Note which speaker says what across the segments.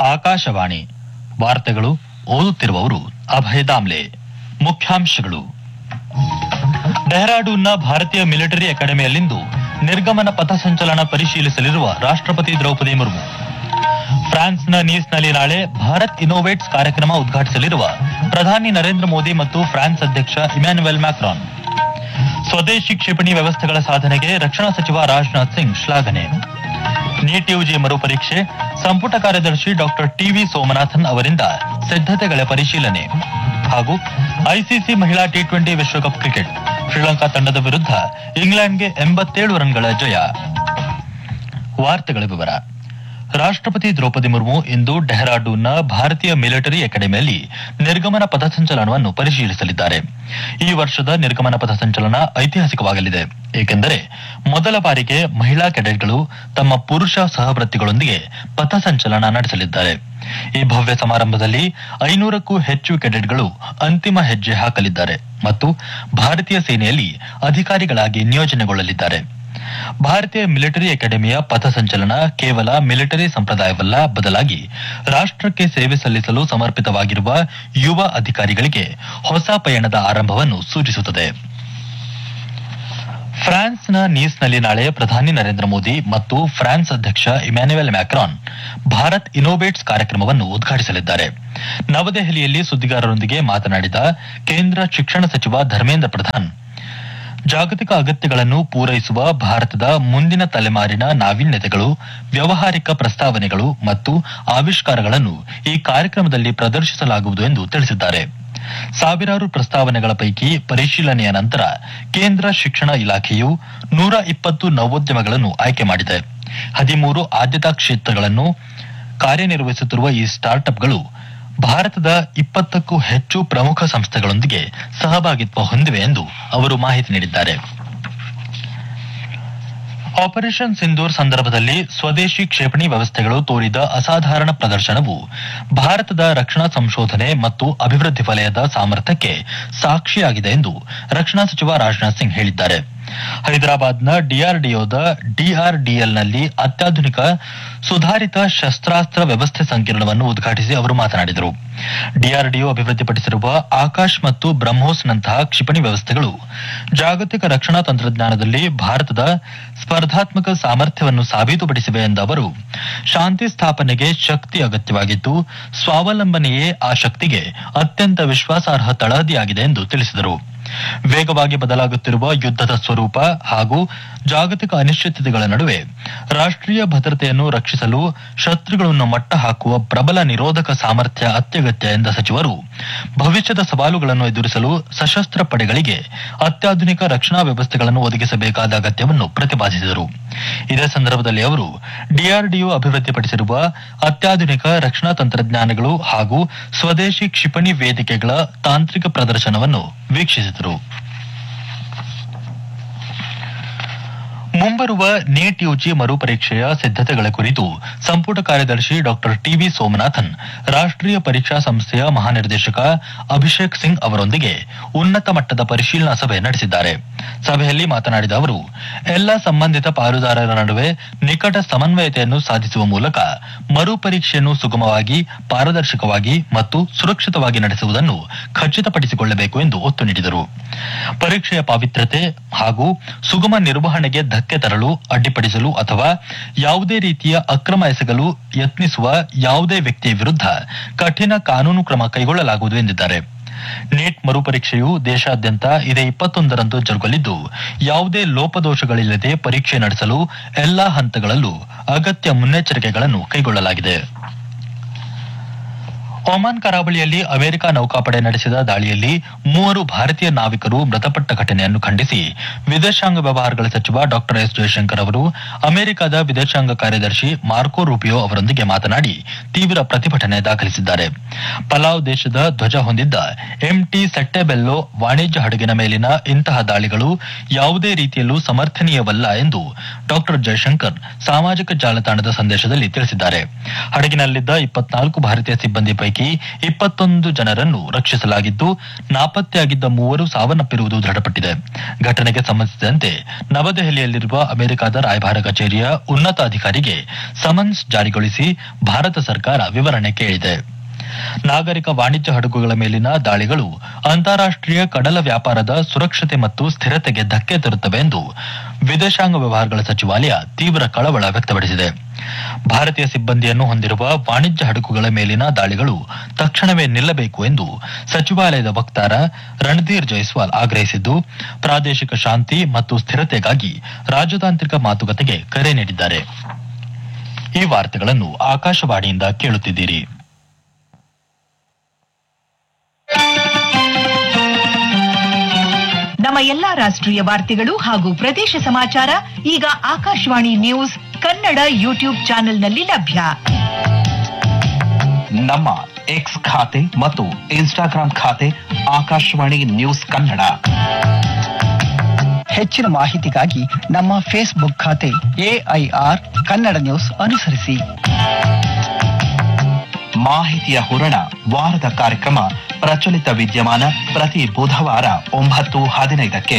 Speaker 1: ಆಕಾಶವಾಣಿ ವಾರ್ತೆಗಳು ಓದುತ್ತಿರುವವರು ಅಭಯ ದಾಮ್ಲೆ ಮುಖ್ಯಾಂಶಗಳು ಡೆಹ್ರಾಡೂನ್ನ ಭಾರತೀಯ ಮಿಲಿಟರಿ ಅಕಾಡೆಮಿಯಲ್ಲಿಂದು ನಿರ್ಗಮನ ಪಥಸಂಚಲನ ಪರಿಶೀಲಿಸಲಿರುವ ರಾಷ್ಟ್ರಪತಿ ದ್ರೌಪದಿ ಮುರ್ಮು ಫ್ರಾನ್ಸ್ನ ನೀಸ್ನಲ್ಲಿ ನಾಳೆ ಭಾರತ್ ಇನೋವೇಟ್ಸ್ ಕಾರ್ಯಕ್ರಮ ಉದ್ಘಾಟಿಸಲಿರುವ ಪ್ರಧಾನಿ ನರೇಂದ್ರ ಮೋದಿ ಮತ್ತು ಫ್ರಾನ್ಸ್ ಅಧ್ಯಕ್ಷ ಇಮ್ಯಾನ್ಯುಯಲ್ ಮ್ಯಾಕ್ರಾನ್ ಸ್ವದೇಶಿ ಕ್ಷಿಪಣಿ ವ್ಯವಸ್ಥೆಗಳ ಸಾಧನೆಗೆ ರಕ್ಷಣಾ ಸಚಿವ ರಾಜನಾಥ್ ಸಿಂಗ್ ಶ್ಲಾಘನೆ ನೀಟ್ ಯುಜಿ ಮರುಪರೀಕ್ಷೆ ಸಂಪುಟ ಕಾರ್ಯದರ್ಶಿ ಡಾಕ್ಟರ್ ಟಿವಿ ಸೋಮನಾಥನ್ ಅವರಿಂದ ಸಿದ್ದತೆಗಳ ಪರಿಶೀಲನೆ ಹಾಗೂ ಐಸಿಸಿ ಮಹಿಳಾ ಟಿ ಟ್ವೆಂಟಿ ವಿಶ್ವಕಪ್ ಕ್ರಿಕೆಟ್ ಶ್ರೀಲಂಕಾ ತಂಡದ ವಿರುದ್ಧ ಇಂಗ್ಲೆಂಡ್ಗೆ ಎಂಬತ್ತೇಳು ರನ್ಗಳ ಜಯ ವಾರ್ತೆಗಳ ವಿವರ ರಾಷ್ಟ್ರಪತಿ ದ್ರೌಪದಿ ಮುರ್ಮು ಇಂದು ಡೆಹ್ರಾಡೂನ್ನ ಭಾರತೀಯ ಮಿಲಿಟರಿ ಅಕಾಡೆಮಿಯಲ್ಲಿ ನಿರ್ಗಮನ ಪಥಸಂಚಲನವನ್ನು ಪರಿಶೀಲಿಸಲಿದ್ದಾರೆ ಈ ವರ್ಷದ ನಿರ್ಗಮನ ಪಥಸಂಚಲನ ಐತಿಹಾಸಿಕವಾಗಲಿದೆ ಏಕೆಂದರೆ ಮೊದಲ ಬಾರಿಗೆ ಮಹಿಳಾ ಕೆಡೆಟ್ಗಳು ತಮ್ಮ ಪುರುಷ ಸಹವರ್ತಿಗಳೊಂದಿಗೆ ಪಥಸಂಚಲನ ನಡೆಸಲಿದ್ದಾರೆ ಈ ಭವ್ಯ ಸಮಾರಂಭದಲ್ಲಿ ಐನೂರಕ್ಕೂ ಹೆಚ್ಚು ಕೆಡೆಟ್ಗಳು ಅಂತಿಮ ಹೆಜ್ಜೆ ಹಾಕಲಿದ್ದಾರೆ ಮತ್ತು ಭಾರತೀಯ ಸೇನೆಯಲ್ಲಿ ಅಧಿಕಾರಿಗಳಾಗಿ ನಿಯೋಜನೆಗೊಳ್ಳಲಿದ್ದಾರೆ ಭಾರತೀಯ ಮಿಲಿಟರಿ ಅಕಾಡೆಮಿಯ ಪಥಸಂಚಲನ ಕೇವಲ ಮಿಲಿಟರಿ ಸಂಪ್ರದಾಯವಲ್ಲ ಬದಲಾಗಿ ರಾಷ್ಟಕ್ಕೆ ಸೇವೆ ಸಲ್ಲಿಸಲು ಸಮರ್ಪಿತವಾಗಿರುವ ಯುವ ಅಧಿಕಾರಿಗಳಿಗೆ ಹೊಸ ಪಯಣದ ಆರಂಭವನ್ನು ಸೂಚಿಸುತ್ತದೆ ಫ್ರಾನ್ಸ್ನ ನೀಸ್ನಲ್ಲಿ ನಾಳೆ ಪ್ರಧಾನಿ ನರೇಂದ್ರ ಮೋದಿ ಮತ್ತು ಫ್ರಾನ್ಸ್ ಅಧ್ಯಕ್ಷ ಇಮ್ಯಾನ್ಯುಯಲ್ ಮ್ಯಾಕ್ರಾನ್ ಭಾರತ್ ಇನೋವೇಟ್ಸ್ ಕಾರ್ಯಕ್ರಮವನ್ನು ಉದ್ಘಾಟಿಸಲಿದ್ದಾರೆ ನವದೆಹಲಿಯಲ್ಲಿ ಸುದ್ದಿಗಾರರೊಂದಿಗೆ ಮಾತನಾಡಿದ ಕೇಂದ್ರ ಶಿಕ್ಷಣ ಸಚಿವ ಧರ್ಮೇಂದ್ರ ಪ್ರಧಾನ್ ಜಾಗತಿಕ ಅಗತ್ಯಗಳನ್ನು ಪೂರೈಸುವ ಭಾರತದ ಮುಂದಿನ ತಲೆಮಾರಿನ ನಾವೀನ್ಯತೆಗಳು ವ್ಯವಹಾರಿಕ ಪ್ರಸ್ತಾವನೆಗಳು ಮತ್ತು ಆವಿಷ್ಕಾರಗಳನ್ನು ಈ ಕಾರ್ಯಕ್ರಮದಲ್ಲಿ ಪ್ರದರ್ಶಿಸಲಾಗುವುದು ಎಂದು ತಿಳಿಸಿದ್ದಾರೆ ಸಾವಿರಾರು ಪ್ರಸ್ತಾವನೆಗಳ ಪೈಕಿ ಪರಿಶೀಲನೆಯ ನಂತರ ಕೇಂದ್ರ ಶಿಕ್ಷಣ ಇಲಾಖೆಯು ನೂರ ಇಪ್ಪತ್ತು ನವೋದ್ಯಮಗಳನ್ನು ಆಯ್ಕೆ ಮಾಡಿದೆ ಹದಿಮೂರು ಆದ್ಯತಾ ಕ್ಷೇತ್ರಗಳನ್ನು ಕಾರ್ಯನಿರ್ವಹಿಸುತ್ತಿರುವ ಈ ಸ್ಟಾರ್ಟ್ಅಪ್ಗಳು ಭಾರತದ ಇಪ್ಪತ್ತಕ್ಕೂ ಹೆಚ್ಚು ಪ್ರಮುಖ ಸಂಸ್ಥೆಗಳೊಂದಿಗೆ ಸಹಭಾಗಿತ್ವ ಹೊಂದಿವೆ ಎಂದು ಅವರು ಮಾಹಿತಿ ನೀಡಿದ್ದಾರೆ ಆಪರೇಷನ್ ಸಿಂಧೂರ್ ಸಂದರ್ಭದಲ್ಲಿ ಸ್ವದೇಶಿ ಕ್ಷೇಪಣಿ ವ್ಯವಸ್ಥೆಗಳು ತೋರಿದ ಅಸಾಧಾರಣ ಪ್ರದರ್ಶನವು ಭಾರತದ ರಕ್ಷಣಾ ಸಂಶೋಧನೆ ಮತ್ತು ಅಭಿವೃದ್ಧಿ ವಲಯದ ಸಾಮರ್ಥ್ಯಕ್ಕೆ ಸಾಕ್ಷಿಯಾಗಿದೆ ಎಂದು ರಕ್ಷಣಾ ಸಚಿವ ರಾಜನಾಥ್ ಸಿಂಗ್ ಹೇಳಿದ್ದಾರೆ ಹೈದರಾಬಾದ್ನ ಡಿಆರ್ಡಿಒದ ಡಿಆರ್ಡಿಎಲ್ನಲ್ಲಿ ಅತ್ಯಾಧುನಿಕ ಸುಧಾರಿತ ಶಸ್ತ್ರಾಸ್ತ್ರ ವ್ಯವಸ್ಥೆ ಸಂಕೀರ್ಣವನ್ನು ಉದ್ಘಾಟಿಸಿ ಅವರು ಮಾತನಾಡಿದರು ಡಿಆರ್ಡಿಒ ಅಭಿವೃದ್ಧಿಪಡಿಸಿರುವ ಆಕಾಶ್ ಮತ್ತು ಬ್ರಹ್ಮೋಸ್ನಂತಹ ಕ್ಷಿಪಣಿ ವ್ಯವಸ್ಥೆಗಳು ಜಾಗತಿಕ ರಕ್ಷಣಾ ತಂತ್ರಜ್ಞಾನದಲ್ಲಿ ಭಾರತದ ಸ್ಪರ್ಧಾತ್ಮಕ ಸಾಮರ್ಥ್ಯವನ್ನು ಸಾಬೀತುಪಡಿಸಿವೆ ಎಂದ ಅವರು ಶಾಂತಿ ಸ್ಥಾಪನೆಗೆ ಶಕ್ತಿ ಅಗತ್ಯವಾಗಿದ್ದು ಸ್ವಾವಲಂಬನೆಯೇ ಆ ಶಕ್ತಿಗೆ ಅತ್ಯಂತ ವಿಶ್ವಾಸಾರ್ಹ ತಳಹದಿಯಾಗಿದೆ ಎಂದು ತಿಳಿಸಿದರು ವೇಗವಾಗಿ ಬದಲಾಗುತ್ತಿರುವ ಯುದ್ದದ ಸ್ವರೂಪ ಹಾಗೂ ಜಾಗತಿಕ ಅನಿಶ್ಚಿತತೆಗಳ ನಡುವೆ ರಾಷ್ಟೀಯ ಭದ್ರತೆಯನ್ನು ರಕ್ಷಿಸಲು ಶತ್ರುಗಳನ್ನು ಮಟ್ಟ ಹಾಕುವ ಪ್ರಬಲ ನಿರೋಧಕ ಸಾಮರ್ಥ್ಯ ಅತ್ಯಗತ್ಯ ಎಂದ ಸಚಿವರು ಭವಿಷ್ಯದ ಸವಾಲುಗಳನ್ನು ಎದುರಿಸಲು ಸಶಸ್ತ್ರ ಪಡೆಗಳಿಗೆ ಅತ್ಯಾಧುನಿಕ ರಕ್ಷಣಾ ವ್ಯವಸ್ಥೆಗಳನ್ನು ಒದಗಿಸಬೇಕಾದ ಅಗತ್ಯವನ್ನು ಪ್ರತಿಪಾದಿಸಿದರು ಇದೇ ಸಂದರ್ಭದಲ್ಲಿ ಅವರು ಡಿಆರ್ಡಿಒ ಅಭಿವೃದ್ಧಿಪಡಿಸಿರುವ ಅತ್ಯಾಧುನಿಕ ರಕ್ಷಣಾ ತಂತ್ರಜ್ಞಾನಗಳು ಹಾಗೂ ಸ್ವದೇಶಿ ಕ್ಷಿಪಣಿ ವೇದಿಕೆಗಳ ತಾಂತ್ರಿಕ ಪ್ರದರ್ಶನವನ್ನು ವೀಕ್ಷಿಸಿದರು ಮುಂಬರುವ ನೀಟ್ ಯುಜಿ ಮರುಪರೀಕ್ಷೆಯ ಸಿದ್ದತೆಗಳ ಕುರಿತು ಸಂಪುಟ ಕಾರ್ಯದರ್ಶಿ ಡಾಕ್ಟರ್ ಟಿವಿ ಸೋಮನಾಥನ್ ರಾಷ್ಟೀಯ ಪರೀಕ್ಷಾ ಸಂಸ್ಥೆಯ ಮಹಾನಿರ್ದೇಶಕ ಅಭಿಷೇಕ್ ಸಿಂಗ್ ಅವರೊಂದಿಗೆ ಉನ್ನತ ಮಟ್ಟದ ಪರಿಶೀಲನಾ ಸಭೆ ನಡೆಸಿದ್ದಾರೆ ಸಭೆಯಲ್ಲಿ ಮಾತನಾಡಿದ ಅವರು ಎಲ್ಲ ಸಂಬಂಧಿತ ಪಾಲುದಾರರ ನಡುವೆ ನಿಕಟ ಸಮನ್ವಯತೆಯನ್ನು ಸಾಧಿಸುವ ಮೂಲಕ ಮರುಪರೀಕ್ಷೆಯನ್ನು ಸುಗಮವಾಗಿ ಪಾರದರ್ಶಕವಾಗಿ ಮತ್ತು ಸುರಕ್ಷಿತವಾಗಿ ನಡೆಸುವುದನ್ನು ಖಚಿತಪಡಿಸಿಕೊಳ್ಳಬೇಕು ಎಂದು ಒತ್ತು ನೀಡಿದರು ಪರೀಕ್ಷೆಯ ಪಾವಿತ್ರ್ಯತೆ ಹಾಗೂ ಸುಗಮ ನಿರ್ವಹಣೆಗೆ ಧಕ್ಕೆ ತರಲು ಅಡ್ಡಿಪಡಿಸಲು ಅಥವಾ ಯಾವುದೇ ರೀತಿಯ ಅಕ್ರಮ ಎಸಗಲು ಯತ್ನಿಸುವ ಯಾವುದೇ ವ್ಯಕ್ತಿಯ ವಿರುದ್ಧ ಕಠಿಣ ಕಾನೂನು ಕ್ರಮ ಕೈಗೊಳ್ಳಲಾಗುವುದು ಎಂದಿದ್ದಾರೆ ನೀಟ್ ಮರುಪರೀಕ್ಷೆಯು ದೇಶಾದ್ಯಂತ ಇದೇ ಇಪ್ಪತ್ತೊಂದರಂದು ಜರುಗಲಿದ್ದು ಯಾವುದೇ ಲೋಪದೋಷಗಳಿಲ್ಲದೆ ಪರೀಕ್ಷೆ ನಡೆಸಲು ಎಲ್ಲಾ ಹಂತಗಳಲ್ಲೂ ಅಗತ್ಯ ಮುನ್ನೆಚ್ಚರಿಕೆಗಳನ್ನು ಕೈಗೊಳ್ಳಲಾಗಿದೆ ಒಮಾನ್ ಕರಾವಳಿಯಲ್ಲಿ ಅಮೆರಿಕ ನೌಕಾಪಡೆ ನಡೆಸಿದ ದಾಳಿಯಲ್ಲಿ ಮೂವರು ಭಾರತೀಯ ನಾವಿಕರು ಮೃತಪಟ್ಟ ಘಟನೆಯನ್ನು ಖಂಡಿಸಿ ವಿದೇಶಾಂಗ ವ್ಯವಹಾರಗಳ ಸಚಿವ ಡಾ ಎಸ್ ಜಯಶಂಕರ್ ಅವರು ಅಮೆರಿಕದ ವಿದೇಶಾಂಗ ಕಾರ್ಯದರ್ಶಿ ಮಾರ್ಕೋ ರೂಪಿಯೋ ಅವರೊಂದಿಗೆ ಮಾತನಾಡಿ ತೀವ್ರ ಪ್ರತಿಭಟನೆ ದಾಖಲಿಸಿದ್ದಾರೆ ಪಲಾವ್ ದೇಶದ ಧ್ವಜ ಹೊಂದಿದ್ದ ಎಂಟಿ ಸೆಟ್ಟೆಬೆಲ್ಲೋ ವಾಣಿಜ್ಯ ಹಡಗಿನ ಮೇಲಿನ ಇಂತಹ ದಾಳಿಗಳು ಯಾವುದೇ ರೀತಿಯಲ್ಲೂ ಸಮರ್ಥನೀಯವಲ್ಲ ಎಂದು ಡಾ ಜಯಶಂಕರ್ ಸಾಮಾಜಿಕ ಜಾಲತಾಣದ ಸಂದೇಶದಲ್ಲಿ ತಿಳಿಸಿದ್ದಾರೆ ಹಡಗಿನಲ್ಲಿದ್ದ ಇಪ್ಪತ್ನಾಲ್ಕು ಭಾರತೀಯ ಸಿಬ್ಬಂದಿ ಪೈಕಿ ಪೈಕಿ ಇಪ್ಪತ್ತೊಂದು ಜನರನ್ನು ರಕ್ಷಿಸಲಾಗಿದ್ದು ನಾಪತ್ತೆಯಾಗಿದ್ದ ಮೂವರು ಸಾವನ್ನಪ್ಪಿರುವುದು ದೃಢಪಟ್ಟಿದೆ ಘಟನೆಗೆ ಸಂಬಂಧಿಸಿದಂತೆ ನವದೆಹಲಿಯಲ್ಲಿರುವ ಅಮೆರಿಕದ ರಾಯಭಾರ ಕಚೇರಿಯ ಉನ್ನತ ಅಧಿಕಾರಿಗೆ ಸಮನ್ಸ್ ಜಾರಿಗೊಳಿಸಿ ಭಾರತ ಸರ್ಕಾರ ವಿವರಣೆ ಕೇಳಿದೆ ನಾಗರಿಕ ವಾಣಿಜ್ಯ ಹಡಗುಗಳ ಮೇಲಿನ ದಾಳಿಗಳು ಅಂತಾರಾಷ್ಟೀಯ ಕಡಲ ವ್ಯಾಪಾರದ ಸುರಕ್ಷತೆ ಮತ್ತು ಸ್ಥಿರತೆಗೆ ಧಕ್ಕೆ ತರುತ್ತವೆ ಎಂದು ವಿದೇಶಾಂಗ ವ್ಯವಹಾರಗಳ ಸಚಿವಾಲಯ ತೀವ್ರ ಕಳವಳ ವ್ಯಕ್ತಪಡಿಸಿದೆ ಭಾರತೀಯ ಸಿಬ್ಬಂದಿಯನ್ನು ಹೊಂದಿರುವ ವಾಣಿಜ್ಯ ಹಡಗುಗಳ ಮೇಲಿನ ದಾಳಿಗಳು ತಕ್ಷಣವೇ ನಿಲ್ಲಬೇಕು ಎಂದು ಸಚಿವಾಲಯದ ವಕ್ತಾರ ರಣಧೀರ್ ಜೈಸ್ವಾಲ್ ಆಗ್ರಹಿಸಿದ್ದು ಪ್ರಾದೇಶಿಕ ಶಾಂತಿ ಮತ್ತು ಸ್ಥಿರತೆಗಾಗಿ ರಾಜತಾಂತ್ರಿಕ ಮಾತುಕತೆಗೆ ಕರೆ ನೀಡಿದ್ದಾರೆ ಈ ವಾರ್ತೆಗಳನ್ನು ಆಕಾಶವಾಣಿಯಿಂದ ಕೇಳುತ್ತಿದ್ದೀರಿ
Speaker 2: ನಮ್ಮ ಎಲ್ಲಾ ರಾಷ್ಟ್ರೀಯ ವಾರ್ತೆಗಳು ಹಾಗೂ ಪ್ರದೇಶ ಸಮಾಚಾರ ಈಗ ಆಕಾಶವಾಣಿ ನ್ಯೂಸ್ ಕನ್ನಡ ಯೂಟ್ಯೂಬ್ ಚಾನೆಲ್ನಲ್ಲಿ ಲಭ್ಯ
Speaker 3: ನಮ್ಮ ಎಕ್ಸ್ ಖಾತೆ ಮತ್ತು ಇನ್ಸ್ಟಾಗ್ರಾಂ ಖಾತೆ ಆಕಾಶವಾಣಿ ನ್ಯೂಸ್ ಕನ್ನಡ
Speaker 4: ಹೆಚ್ಚಿನ ಮಾಹಿತಿಗಾಗಿ ನಮ್ಮ ಫೇಸ್ಬುಕ್ ಖಾತೆ ಎಐಆರ್ ಕನ್ನಡ ನ್ಯೂಸ್ ಅನುಸರಿಸಿ
Speaker 3: ಮಾಹಿತಿಯ ಹೂರಣ ವಾರದ ಕಾರ್ಯಕ್ರಮ ಪ್ರಚಲಿತ ವಿದ್ಯಮಾನ ಪ್ರತಿ ಬುಧವಾರ ಒಂಬತ್ತು ಹದಿನೈದಕ್ಕೆ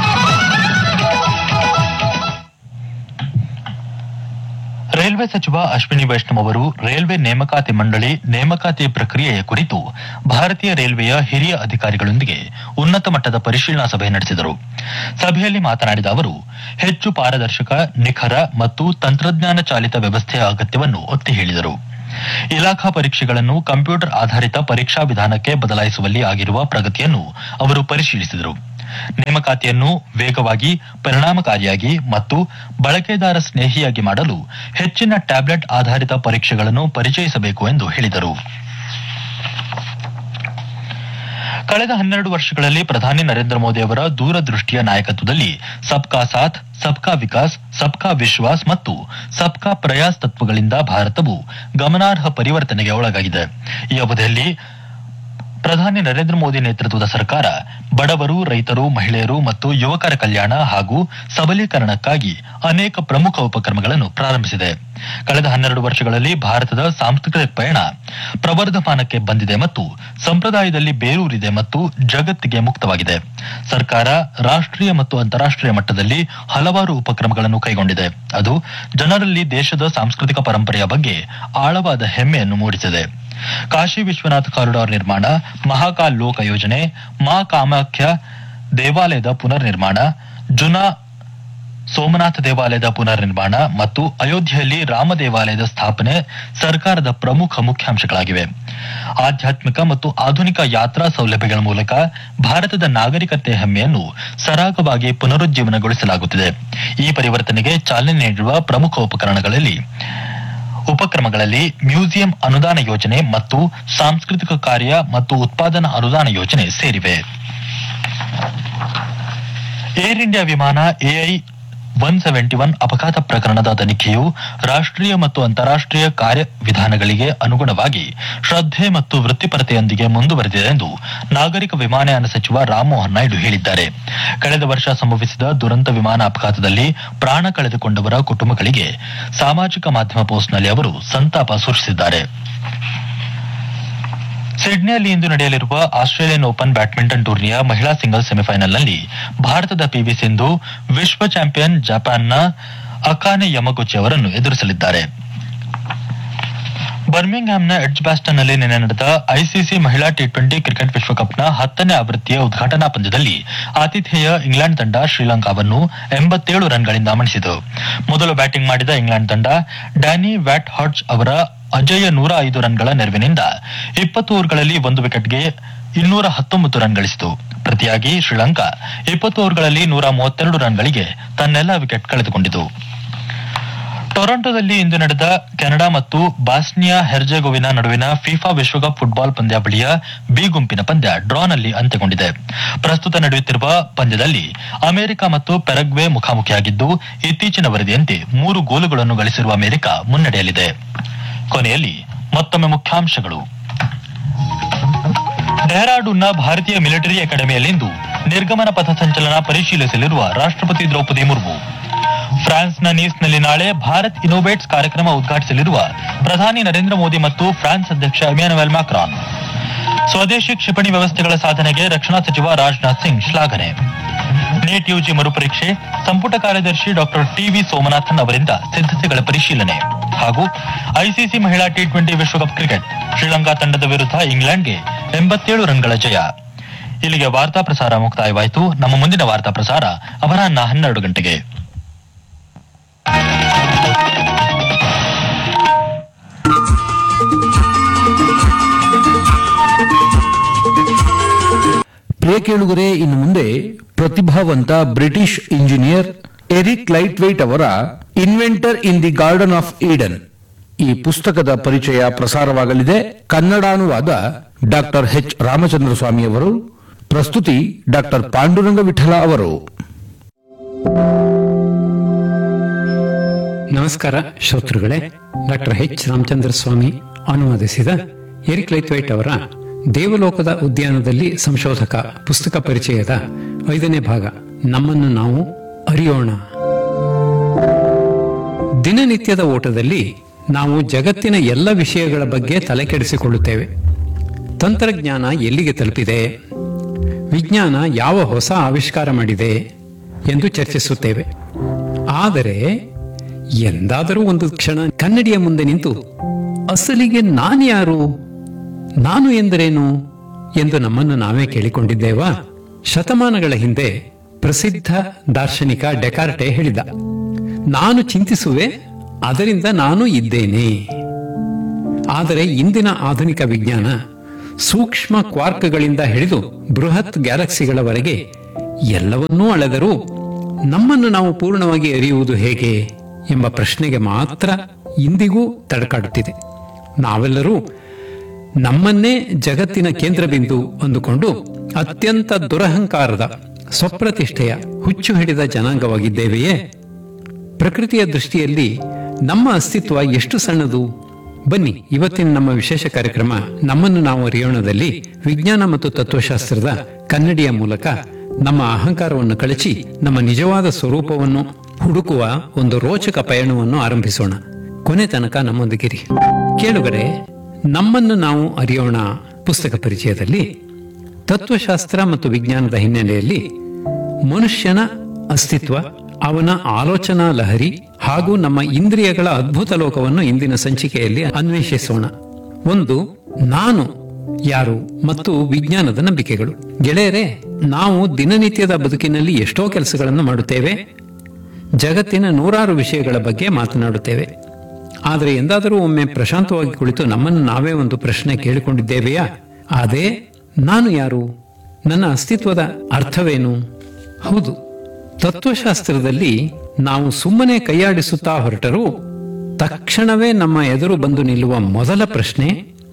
Speaker 1: ರೈಲ್ವೆ ಸಚಿವ ಅಶ್ವಿನಿ ವೈಷ್ಣವ್ ಅವರು ರೈಲ್ವೆ ನೇಮಕಾತಿ ಮಂಡಳಿ ನೇಮಕಾತಿ ಪ್ರಕ್ರಿಯೆಯ ಕುರಿತು ಭಾರತೀಯ ರೈಲ್ವೆಯ ಹಿರಿಯ ಅಧಿಕಾರಿಗಳೊಂದಿಗೆ ಉನ್ನತ ಮಟ್ಟದ ಪರಿಶೀಲನಾ ಸಭೆ ನಡೆಸಿದರು ಸಭೆಯಲ್ಲಿ ಮಾತನಾಡಿದ ಅವರು ಹೆಚ್ಚು ಪಾರದರ್ಶಕ ನಿಖರ ಮತ್ತು ತಂತ್ರಜ್ಞಾನ ಚಾಲಿತ ವ್ಯವಸ್ಥೆಯ ಅಗತ್ಯವನ್ನು ಒತ್ತಿ ಹೇಳಿದರು ಇಲಾಖಾ ಪರೀಕ್ಷೆಗಳನ್ನು ಕಂಪ್ಯೂಟರ್ ಆಧಾರಿತ ಪರೀಕ್ಷಾ ವಿಧಾನಕ್ಕೆ ಬದಲಾಯಿಸುವಲ್ಲಿ ಆಗಿರುವ ಪ್ರಗತಿಯನ್ನು ಅವರು ಪರಿಶೀಲಿಸಿದರು ನೇಮಕಾತಿಯನ್ನು ವೇಗವಾಗಿ ಪರಿಣಾಮಕಾರಿಯಾಗಿ ಮತ್ತು ಬಳಕೆದಾರ ಸ್ನೇಹಿಯಾಗಿ ಮಾಡಲು ಹೆಚ್ಚಿನ ಟ್ಯಾಬ್ಲೆಟ್ ಆಧಾರಿತ ಪರೀಕ್ಷೆಗಳನ್ನು ಪರಿಚಯಿಸಬೇಕು ಎಂದು ಹೇಳಿದರು ಕಳೆದ ಹನ್ನೆರಡು ವರ್ಷಗಳಲ್ಲಿ ಪ್ರಧಾನಿ ನರೇಂದ್ರ ಮೋದಿ ಅವರ ದೂರದೃಷ್ಟಿಯ ನಾಯಕತ್ವದಲ್ಲಿ ಸಬ್ಕಾ ಸಾಥ್ ಸಬ್ಕಾ ವಿಕಾಸ್ ಸಬ್ಕಾ ವಿಶ್ವಾಸ್ ಮತ್ತು ಸಬ್ಕಾ ಪ್ರಯಾಸ್ ತತ್ವಗಳಿಂದ ಭಾರತವು ಗಮನಾರ್ಹ ಪರಿವರ್ತನೆಗೆ ಒಳಗಾಗಿದೆ ಈ ಅವಧಿಯಲ್ಲಿ ಪ್ರಧಾನಿ ನರೇಂದ್ರ ಮೋದಿ ನೇತೃತ್ವದ ಸರ್ಕಾರ ಬಡವರು ರೈತರು ಮಹಿಳೆಯರು ಮತ್ತು ಯುವಕರ ಕಲ್ಯಾಣ ಹಾಗೂ ಸಬಲೀಕರಣಕ್ಕಾಗಿ ಅನೇಕ ಪ್ರಮುಖ ಉಪಕ್ರಮಗಳನ್ನು ಪ್ರಾರಂಭಿಸಿದೆ ಕಳೆದ ಹನ್ನೆರಡು ವರ್ಷಗಳಲ್ಲಿ ಭಾರತದ ಸಾಂಸ್ಕೃತಿಕ ಪಯಣ ಪ್ರವರ್ಧಮಾನಕ್ಕೆ ಬಂದಿದೆ ಮತ್ತು ಸಂಪ್ರದಾಯದಲ್ಲಿ ಬೇರೂರಿದೆ ಮತ್ತು ಜಗತ್ತಿಗೆ ಮುಕ್ತವಾಗಿದೆ ಸರ್ಕಾರ ರಾಷ್ಟ್ರೀಯ ಮತ್ತು ಅಂತಾರಾಷ್ಟ್ರೀಯ ಮಟ್ಟದಲ್ಲಿ ಹಲವಾರು ಉಪಕ್ರಮಗಳನ್ನು ಕೈಗೊಂಡಿದೆ ಅದು ಜನರಲ್ಲಿ ದೇಶದ ಸಾಂಸ್ಕೃತಿಕ ಪರಂಪರೆಯ ಬಗ್ಗೆ ಆಳವಾದ ಹೆಮ್ಮೆಯನ್ನು ಮೂಡಿಸಿದೆ ಕಾಶಿ ವಿಶ್ವನಾಥ್ ಕಾರಿಡಾರ್ ನಿರ್ಮಾಣ ಮಹಾಕಾಲ್ ಲೋಕ ಯೋಜನೆ ಮಾ ಕಾಮಾಖ್ಯ ದೇವಾಲಯದ ಪುನರ್ ನಿರ್ಮಾಣ ಜುನಾ ಸೋಮನಾಥ ದೇವಾಲಯದ ಪುನರ್ ನಿರ್ಮಾಣ ಮತ್ತು ಅಯೋಧ್ಯೆಯಲ್ಲಿ ರಾಮ ದೇವಾಲಯದ ಸ್ಥಾಪನೆ ಸರ್ಕಾರದ ಪ್ರಮುಖ ಮುಖ್ಯಾಂಶಗಳಾಗಿವೆ ಆಧ್ಯಾತ್ಮಿಕ ಮತ್ತು ಆಧುನಿಕ ಯಾತ್ರಾ ಸೌಲಭ್ಯಗಳ ಮೂಲಕ ಭಾರತದ ನಾಗರಿಕತೆ ಹೆಮ್ಮೆಯನ್ನು ಸರಾಗವಾಗಿ ಪುನರುಜ್ಜೀವನಗೊಳಿಸಲಾಗುತ್ತಿದೆ ಈ ಪರಿವರ್ತನೆಗೆ ಚಾಲನೆ ನೀಡಿರುವ ಪ್ರಮುಖ ಉಪಕರಣಗಳಲ್ಲಿ ಉಪಕ್ರಮಗಳಲ್ಲಿ ಮ್ಯೂಸಿಯಂ ಅನುದಾನ ಯೋಜನೆ ಮತ್ತು ಸಾಂಸ್ಕೃತಿಕ ಕಾರ್ಯ ಮತ್ತು ಉತ್ಪಾದನಾ ಅನುದಾನ ಯೋಜನೆ ಸೇರಿವೆ ಏರ್ ಇಂಡಿಯಾ ವಿಮಾನ ಎಐ ಒನ್ ಸೆವೆಂಟಿ ಒನ್ ಅಪಘಾತ ಪ್ರಕರಣದ ತನಿಖೆಯು ರಾಷ್ಟ್ರೀಯ ಮತ್ತು ಅಂತಾರಾಷ್ಟ್ರೀಯ ಕಾರ್ಯವಿಧಾನಗಳಿಗೆ ಅನುಗುಣವಾಗಿ ಶ್ರದ್ಧೆ ಮತ್ತು ವೃತ್ತಿಪರತೆಯೊಂದಿಗೆ ಮುಂದುವರೆದಿದೆ ಎಂದು ನಾಗರಿಕ ವಿಮಾನಯಾನ ಸಚಿವ ರಾಮಮೋಹನ್ ನಾಯ್ಡು ಹೇಳಿದ್ದಾರೆ ಕಳೆದ ವರ್ಷ ಸಂಭವಿಸಿದ ದುರಂತ ವಿಮಾನ ಅಪಘಾತದಲ್ಲಿ ಪ್ರಾಣ ಕಳೆದುಕೊಂಡವರ ಕುಟುಂಬಗಳಿಗೆ ಸಾಮಾಜಿಕ ಮಾಧ್ಯಮ ಪೋಸ್ಟ್ನಲ್ಲಿ ಅವರು ಸಂತಾಪ ಸೂಚಿಸಿದ್ದಾರೆ ಸಿಡ್ನಿಯಲ್ಲಿ ಇಂದು ನಡೆಯಲಿರುವ ಆಸ್ಟ್ರೇಲಿಯನ್ ಓಪನ್ ಬ್ಯಾಡ್ಮಿಂಟನ್ ಟೂರ್ನಿಯ ಮಹಿಳಾ ಸಿಂಗಲ್ಸ್ ಸೆಮಿಫೈನಲ್ನಲ್ಲಿ ಭಾರತದ ಪಿವಿ ಸಿಂಧು ವಿಶ್ವ ಚಾಂಪಿಯನ್ ಜಪಾನ್ನ ಅಕಾನೆ ಯಮಗುಚಿ ಅವರನ್ನು ಎದುರಿಸಲಿದ್ದಾರೆ ಬರ್ಮಿಂಗ್ಹ್ಯಾಮ್ನ ಎಡ್ಜ್ ಬ್ಯಾಸ್ಟನ್ನಲ್ಲಿ ನಿನ್ನೆ ನಡೆದ ಐಸಿಸಿ ಮಹಿಳಾ ಟಿ ಟ್ವೆಂಟಿ ಕ್ರಿಕೆಟ್ ವಿಶ್ವಕಪ್ನ ಹತ್ತನೇ ಆವೃತ್ತಿಯ ಉದ್ಘಾಟನಾ ಪಂದ್ಯದಲ್ಲಿ ಆತಿಥೇಯ ಇಂಗ್ಲೆಂಡ್ ತಂಡ ಶ್ರೀಲಂಕಾವನ್ನು ಎಂಬತ್ತೇಳು ರನ್ಗಳಿಂದ ಮಣಿಸಿತು ಮೊದಲು ಬ್ಯಾಟಿಂಗ್ ಮಾಡಿದ ಇಂಗ್ಲೆಂಡ್ ತಂಡ ಡ್ಯಾನಿ ವ್ಯಾಟ್ ಹಾಡ್ಜ್ ಅವರ ಅಜೇಯ ನೂರ ಐದು ರನ್ಗಳ ನೆರವಿನಿಂದ ಇಪ್ಪತ್ತು ಓವರ್ಗಳಲ್ಲಿ ಒಂದು ವಿಕೆಟ್ಗೆ ಇನ್ನೂರ ಹತ್ತೊಂಬತ್ತು ರನ್ ಗಳಿಸಿತು ಪ್ರತಿಯಾಗಿ ಶ್ರೀಲಂಕಾ ಇಪ್ಪತ್ತು ಓವರ್ಗಳಲ್ಲಿ ನೂರ ಮೂವತ್ತೆರಡು ರನ್ಗಳಿಗೆ ತನ್ನೆಲ್ಲ ವಿಕೆಟ್ ಕಳೆದುಕೊಂಡಿತು ಟೊರೊಂಟೊದಲ್ಲಿ ಇಂದು ನಡೆದ ಕೆನಡಾ ಮತ್ತು ಬಾಸ್ನಿಯಾ ಹೆರ್ಜೆಗೋವಿನ ನಡುವಿನ ಫಿಫಾ ವಿಶ್ವಕಪ್ ಫುಟ್ಬಾಲ್ ಪಂದ್ಯಾವಳಿಯ ಬಿ ಗುಂಪಿನ ಪಂದ್ಯ ಡ್ರಾನಲ್ಲಿ ಅಂತ್ಯಗೊಂಡಿದೆ ಪ್ರಸ್ತುತ ನಡೆಯುತ್ತಿರುವ ಪಂದ್ಯದಲ್ಲಿ ಅಮೆರಿಕ ಮತ್ತು ಪೆರಗ್ವೆ ಮುಖಾಮುಖಿಯಾಗಿದ್ದು ಇತ್ತೀಚಿನ ವರದಿಯಂತೆ ಮೂರು ಗೋಲುಗಳನ್ನು ಗಳಿಸಿರುವ ಅಮೆರಿಕ ಮುನ್ನಡೆಯಲಿದೆ ಕೊನೆಯಲ್ಲಿ ಮತ್ತೊಮ್ಮೆ ಮುಖ್ಯಾಂಶಗಳು ಡೆಹ್ರಾಡೂನ್ನ ಭಾರತೀಯ ಮಿಲಿಟರಿ ಅಕಾಡೆಮಿಯಲ್ಲಿಂದು ನಿರ್ಗಮನ ಪಥ ಸಂಚಲನ ಪರಿಶೀಲಿಸಲಿರುವ ರಾಷ್ಟ್ರಪತಿ ದ್ರೌಪದಿ ಮುರ್ಮು ಫ್ರಾನ್ಸ್ನ ನೀಸ್ನಲ್ಲಿ ನಾಳೆ ಭಾರತ್ ಇನೋವೇಟ್ಸ್ ಕಾರ್ಯಕ್ರಮ ಉದ್ಘಾಟಿಸಲಿರುವ ಪ್ರಧಾನಿ ನರೇಂದ್ರ ಮೋದಿ ಮತ್ತು ಫ್ರಾನ್ಸ್ ಅಧ್ಯಕ್ಷ ಇಮ್ಯಾನುವೆಲ್ ಮ್ಯಾಕ್ರಾನ್ ಸ್ವದೇಶಿ ಕ್ಷಿಪಣಿ ವ್ಯವಸ್ಥೆಗಳ ಸಾಧನೆಗೆ ರಕ್ಷಣಾ ಸಚಿವ ರಾಜನಾಥ್ ಸಿಂಗ್ ಶ್ಲಾಘನೆ ನೀಟ್ ಯುಜಿ ಮರುಪರೀಕ್ಷೆ ಸಂಪುಟ ಕಾರ್ಯದರ್ಶಿ ಡಾಕ್ಟರ್ ಟಿವಿ ಸೋಮನಾಥನ್ ಅವರಿಂದ ಸಿದ್ಧತೆಗಳ ಪರಿಶೀಲನೆ ಹಾಗೂ ಐಸಿಸಿ ಮಹಿಳಾ ಟಿ ಟ್ವೆಂಟಿ ವಿಶ್ವಕಪ್ ಕ್ರಿಕೆಟ್ ಶ್ರೀಲಂಕಾ ತಂಡದ ವಿರುದ್ಧ ಇಂಗ್ಲೆಂಡ್ಗೆ ಎಂಬತ್ತೇಳು ರನ್ಗಳ ಜಯ ಇಲ್ಲಿಗೆ ವಾರ್ತಾ ಪ್ರಸಾರ ಮುಕ್ತಾಯವಾಯಿತು ನಮ್ಮ ಮುಂದಿನ ವಾರ್ತಾ ಪ್ರಸಾರ ಅಪರಾಹ್ನ ಹನ್ನೆರಡು ಗಂಟೆಗೆ
Speaker 5: ಪ್ರಿಯ ಕೇಳುಗರೆ ಇನ್ನು ಮುಂದೆ ಪ್ರತಿಭಾವಂತ British engineer Eric Laithwaite ಅವರ inventor in the garden of Eden ಈ ಪುಸ್ತಕದ ಪರಿಚಯ ಪ್ರಸಾರವಾಗಲಿದೆ ಕನ್ನಡಾನುವಾದ ಡಾಕ್ಟರ್ ಎಚ್ ರಾಮಚಂದ್ರ ಸ್ವಾಮಿ ಅವರು ಪ್ರಸ್ತುತಿ ಡಾಕ್ಟರ್ ಪಾಂಡುರಂಗ ವಿಠಲ ಅವರು
Speaker 6: ನಮಸ್ಕಾರ ಶ್ರೋತೃಗಳೇ ಡಾಕ್ಟರ್ ಎಚ್ ರಾಮಚಂದ್ರ ಸ್ವಾಮಿ ಅನುವಾದಿಸಿದ ಎರಿಕ್ ಲೈತ್ವೈಟ್ ಅವರ ದೇವಲೋಕದ ಉದ್ಯಾನದಲ್ಲಿ ಸಂಶೋಧಕ ಪುಸ್ತಕ ಪರಿಚಯದ ಐದನೇ ಭಾಗ ನಮ್ಮನ್ನು ನಾವು ಅರಿಯೋಣ ದಿನನಿತ್ಯದ ಓಟದಲ್ಲಿ ನಾವು ಜಗತ್ತಿನ ಎಲ್ಲ ವಿಷಯಗಳ ಬಗ್ಗೆ ತಲೆಕೆಡಿಸಿಕೊಳ್ಳುತ್ತೇವೆ ತಂತ್ರಜ್ಞಾನ ಎಲ್ಲಿಗೆ ತಲುಪಿದೆ ವಿಜ್ಞಾನ ಯಾವ ಹೊಸ ಆವಿಷ್ಕಾರ ಮಾಡಿದೆ ಎಂದು ಚರ್ಚಿಸುತ್ತೇವೆ ಆದರೆ ಎಂದಾದರೂ ಒಂದು ಕ್ಷಣ ಕನ್ನಡಿಯ ಮುಂದೆ ನಿಂತು ಅಸಲಿಗೆ ನಾನು ಯಾರು ನಾನು ಎಂದರೇನು ಎಂದು ನಮ್ಮನ್ನು ನಾವೇ ಕೇಳಿಕೊಂಡಿದ್ದೇವಾ ಶತಮಾನಗಳ ಹಿಂದೆ ಪ್ರಸಿದ್ಧ ದಾರ್ಶನಿಕ ಡೆಕಾರ್ಟೆ ಹೇಳಿದ ನಾನು ಚಿಂತಿಸುವೆ ಅದರಿಂದ ನಾನು ಇದ್ದೇನೆ ಆದರೆ ಇಂದಿನ ಆಧುನಿಕ ವಿಜ್ಞಾನ ಸೂಕ್ಷ್ಮ ಕ್ವಾರ್ಕ್ಗಳಿಂದ ಹಿಡಿದು ಬೃಹತ್ ಗ್ಯಾಲಕ್ಸಿಗಳವರೆಗೆ ಎಲ್ಲವನ್ನೂ ಅಳೆದರೂ ನಮ್ಮನ್ನು ನಾವು ಪೂರ್ಣವಾಗಿ ಅರಿಯುವುದು ಹೇಗೆ ಎಂಬ ಪ್ರಶ್ನೆಗೆ ಮಾತ್ರ ಇಂದಿಗೂ ತಡಕಾಡುತ್ತಿದೆ ನಾವೆಲ್ಲರೂ ನಮ್ಮನ್ನೇ ಜಗತ್ತಿನ ಕೇಂದ್ರಬಿಂದು ಅಂದುಕೊಂಡು ಅತ್ಯಂತ ದುರಹಂಕಾರದ ಸ್ವಪ್ರತಿಷ್ಠೆಯ ಹುಚ್ಚು ಹಿಡಿದ ಜನಾಂಗವಾಗಿದ್ದೇವೆಯೇ ಪ್ರಕೃತಿಯ ದೃಷ್ಟಿಯಲ್ಲಿ ನಮ್ಮ ಅಸ್ತಿತ್ವ ಎಷ್ಟು ಸಣ್ಣದು ಬನ್ನಿ ಇವತ್ತಿನ ನಮ್ಮ ವಿಶೇಷ ಕಾರ್ಯಕ್ರಮ ನಮ್ಮನ್ನು ನಾವು ಅರಿಯೋಣದಲ್ಲಿ ವಿಜ್ಞಾನ ಮತ್ತು ತತ್ವಶಾಸ್ತ್ರದ ಕನ್ನಡಿಯ ಮೂಲಕ ನಮ್ಮ ಅಹಂಕಾರವನ್ನು ಕಳಚಿ ನಮ್ಮ ನಿಜವಾದ ಸ್ವರೂಪವನ್ನು ಹುಡುಕುವ ಒಂದು ರೋಚಕ ಪಯಣವನ್ನು ಆರಂಭಿಸೋಣ ಕೊನೆ ತನಕ ನಮ್ಮೊಂದಿಗಿರಿ ಕೇಳುಗರೆ ನಮ್ಮನ್ನು ನಾವು ಅರಿಯೋಣ ಪುಸ್ತಕ ಪರಿಚಯದಲ್ಲಿ ತತ್ವಶಾಸ್ತ್ರ ಮತ್ತು ವಿಜ್ಞಾನದ ಹಿನ್ನೆಲೆಯಲ್ಲಿ ಮನುಷ್ಯನ ಅಸ್ತಿತ್ವ ಅವನ ಆಲೋಚನಾ ಲಹರಿ ಹಾಗೂ ನಮ್ಮ ಇಂದ್ರಿಯಗಳ ಅದ್ಭುತ ಲೋಕವನ್ನು ಇಂದಿನ ಸಂಚಿಕೆಯಲ್ಲಿ ಅನ್ವೇಷಿಸೋಣ ಒಂದು ನಾನು ಯಾರು ಮತ್ತು ವಿಜ್ಞಾನದ ನಂಬಿಕೆಗಳು ಗೆಳೆಯರೇ ನಾವು ದಿನನಿತ್ಯದ ಬದುಕಿನಲ್ಲಿ ಎಷ್ಟೋ ಕೆಲಸಗಳನ್ನು ಮಾಡುತ್ತೇವೆ ಜಗತ್ತಿನ ನೂರಾರು ವಿಷಯಗಳ ಬಗ್ಗೆ ಮಾತನಾಡುತ್ತೇವೆ ಆದರೆ ಎಂದಾದರೂ ಒಮ್ಮೆ ಪ್ರಶಾಂತವಾಗಿ ಕುಳಿತು ನಮ್ಮನ್ನು ನಾವೇ ಒಂದು ಪ್ರಶ್ನೆ ಕೇಳಿಕೊಂಡಿದ್ದೇವೆಯಾ ಅದೇ ನಾನು ಯಾರು ನನ್ನ ಅಸ್ತಿತ್ವದ ಅರ್ಥವೇನು ಹೌದು ತತ್ವಶಾಸ್ತ್ರದಲ್ಲಿ ನಾವು ಸುಮ್ಮನೆ ಕೈಯಾಡಿಸುತ್ತಾ ಹೊರಟರೂ ತಕ್ಷಣವೇ ನಮ್ಮ ಎದುರು ಬಂದು ನಿಲ್ಲುವ ಮೊದಲ ಪ್ರಶ್ನೆ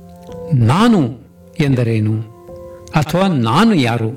Speaker 6: ನಾನು ಎಂದರೇನು ಅಥವಾ ನಾನು ಯಾರು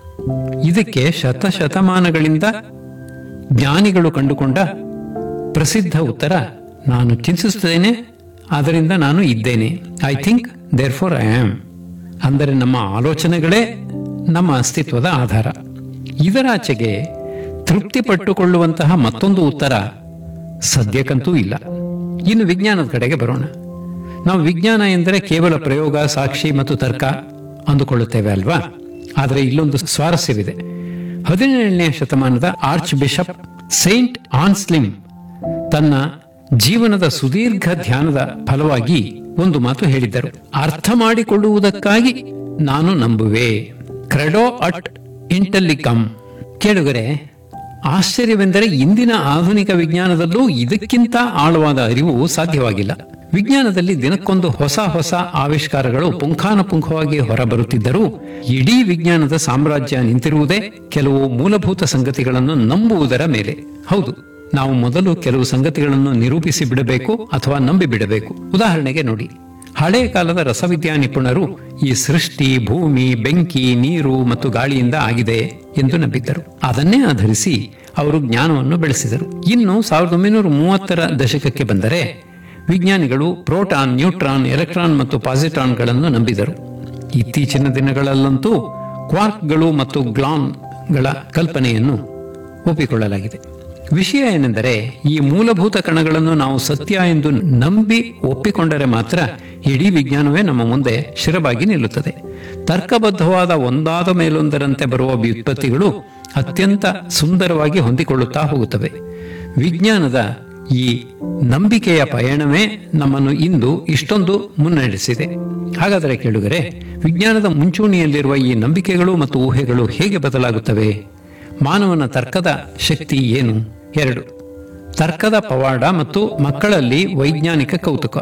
Speaker 6: ಇದಕ್ಕೆ ಶತಶತಮಾನಗಳಿಂದ ಜ್ಞಾನಿಗಳು ಕಂಡುಕೊಂಡ ಪ್ರಸಿದ್ಧ ಉತ್ತರ ನಾನು ಚಿಂತಿಸುತ್ತೇನೆ ಆದ್ದರಿಂದ ನಾನು ಇದ್ದೇನೆ I think therefore I am ಅಂದರೆ ನಮ್ಮ ಆಲೋಚನೆಗಳೇ ನಮ್ಮ ಅಸ್ತಿತ್ವದ ಆಧಾರ ಇದರಾಚೆಗೆ ತೃಪ್ತಿ ಪಟ್ಟುಕೊಳ್ಳುವಂತಹ ಮತ್ತೊಂದು ಉತ್ತರ ಸದ್ಯಕ್ಕಂತೂ ಇಲ್ಲ ಇನ್ನು ವಿಜ್ಞಾನದ ಕಡೆಗೆ ಬರೋಣ ನಾವು ವಿಜ್ಞಾನ ಎಂದರೆ ಕೇವಲ ಪ್ರಯೋಗ ಸಾಕ್ಷಿ ಮತ್ತು ತರ್ಕ ಅಂದುಕೊಳ್ಳುತ್ತೇವೆ ಅಲ್ವಾ ಆದರೆ ಇಲ್ಲೊಂದು ಸ್ವಾರಸ್ಯವಿದೆ ಹದಿನೇಳನೇ ಶತಮಾನದ ಆರ್ಚ್ ಬಿಷಪ್ ಸೈಂಟ್ ಆನ್ಸ್ಲಿಮ್ ತನ್ನ ಜೀವನದ ಸುದೀರ್ಘ ಧ್ಯಾನದ ಫಲವಾಗಿ ಒಂದು ಮಾತು ಹೇಳಿದ್ದರು ಅರ್ಥ ಮಾಡಿಕೊಳ್ಳುವುದಕ್ಕಾಗಿ ನಾನು ನಂಬುವೆ ಕ್ರೆಡೋ ಅಟ್ ಇಂಟೆಲ್ಲಿಕಮ್ ಕೇಳುಗರೆ ಆಶ್ಚರ್ಯವೆಂದರೆ ಇಂದಿನ ಆಧುನಿಕ ವಿಜ್ಞಾನದಲ್ಲೂ ಇದಕ್ಕಿಂತ ಆಳವಾದ ಅರಿವು ಸಾಧ್ಯವಾಗಿಲ್ಲ ವಿಜ್ಞಾನದಲ್ಲಿ ದಿನಕ್ಕೊಂದು ಹೊಸ ಹೊಸ ಆವಿಷ್ಕಾರಗಳು ಪುಂಖಾನುಪುಂಖವಾಗಿ ಹೊರಬರುತ್ತಿದ್ದರೂ ಇಡೀ ವಿಜ್ಞಾನದ ಸಾಮ್ರಾಜ್ಯ ನಿಂತಿರುವುದೇ ಕೆಲವು ಮೂಲಭೂತ ಸಂಗತಿಗಳನ್ನು ನಂಬುವುದರ ಮೇಲೆ ಹೌದು ನಾವು ಮೊದಲು ಕೆಲವು ಸಂಗತಿಗಳನ್ನು ನಿರೂಪಿಸಿ ಬಿಡಬೇಕು ಅಥವಾ ನಂಬಿ ಬಿಡಬೇಕು ಉದಾಹರಣೆಗೆ ನೋಡಿ ಹಳೆಯ ಕಾಲದ ರಸವಿದ್ಯಾ ನಿಪುಣರು ಈ ಸೃಷ್ಟಿ ಭೂಮಿ ಬೆಂಕಿ ನೀರು ಮತ್ತು ಗಾಳಿಯಿಂದ ಆಗಿದೆ ಎಂದು ನಂಬಿದ್ದರು ಅದನ್ನೇ ಆಧರಿಸಿ ಅವರು ಜ್ಞಾನವನ್ನು ಬೆಳೆಸಿದರು ಇನ್ನು ಸಾವಿರದ ಒಂಬೈನೂರ ಮೂವತ್ತರ ದಶಕಕ್ಕೆ ಬಂದರೆ ವಿಜ್ಞಾನಿಗಳು ಪ್ರೋಟಾನ್ ನ್ಯೂಟ್ರಾನ್ ಎಲೆಕ್ಟ್ರಾನ್ ಮತ್ತು ಪಾಸಿಟ್ರಾನ್ಗಳನ್ನು ನಂಬಿದರು ಇತ್ತೀಚಿನ ದಿನಗಳಲ್ಲಂತೂ ಕ್ವಾರ್ಕ್ಗಳು ಮತ್ತು ಗ್ಲಾನ್ಗಳ ಕಲ್ಪನೆಯನ್ನು ಒಪ್ಪಿಕೊಳ್ಳಲಾಗಿದೆ ವಿಷಯ ಏನೆಂದರೆ ಈ ಮೂಲಭೂತ ಕಣಗಳನ್ನು ನಾವು ಸತ್ಯ ಎಂದು ನಂಬಿ ಒಪ್ಪಿಕೊಂಡರೆ ಮಾತ್ರ ಇಡೀ ವಿಜ್ಞಾನವೇ ನಮ್ಮ ಮುಂದೆ ಶಿರವಾಗಿ ನಿಲ್ಲುತ್ತದೆ ತರ್ಕಬದ್ಧವಾದ ಒಂದಾದ ಮೇಲೊಂದರಂತೆ ಬರುವ ವ್ಯುತ್ಪತ್ತಿಗಳು ಅತ್ಯಂತ ಸುಂದರವಾಗಿ ಹೊಂದಿಕೊಳ್ಳುತ್ತಾ ಹೋಗುತ್ತವೆ ವಿಜ್ಞಾನದ ಈ ನಂಬಿಕೆಯ ಪಯಣವೇ ನಮ್ಮನ್ನು ಇಂದು ಇಷ್ಟೊಂದು ಮುನ್ನಡೆಸಿದೆ ಹಾಗಾದರೆ ಕೇಳುಗರೆ ವಿಜ್ಞಾನದ ಮುಂಚೂಣಿಯಲ್ಲಿರುವ ಈ ನಂಬಿಕೆಗಳು ಮತ್ತು ಊಹೆಗಳು ಹೇಗೆ ಬದಲಾಗುತ್ತವೆ ಮಾನವನ ತರ್ಕದ ಶಕ್ತಿ ಏನು ಎರಡು ತರ್ಕದ ಪವಾಡ ಮತ್ತು ಮಕ್ಕಳಲ್ಲಿ ವೈಜ್ಞಾನಿಕ ಕೌತುಕ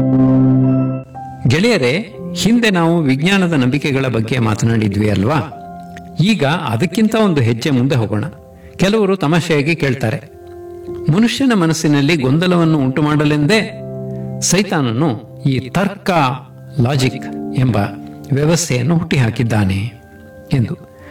Speaker 6: ಗೆಳೆಯರೆ ಹಿಂದೆ ನಾವು ವಿಜ್ಞಾನದ ನಂಬಿಕೆಗಳ ಬಗ್ಗೆ ಮಾತನಾಡಿದ್ವಿ ಅಲ್ವಾ ಈಗ ಅದಕ್ಕಿಂತ ಒಂದು ಹೆಜ್ಜೆ ಮುಂದೆ ಹೋಗೋಣ ಕೆಲವರು ತಮಾಷೆಯಾಗಿ ಕೇಳ್ತಾರೆ ಮನುಷ್ಯನ ಮನಸ್ಸಿನಲ್ಲಿ ಗೊಂದಲವನ್ನು ಉಂಟು ಮಾಡಲೆಂದೇ ಸೈತಾನನು ಈ ತರ್ಕ ಲಾಜಿಕ್ ಎಂಬ ವ್ಯವಸ್ಥೆಯನ್ನು ಹುಟ್ಟಿಹಾಕಿದ್ದಾನೆ ಎಂದು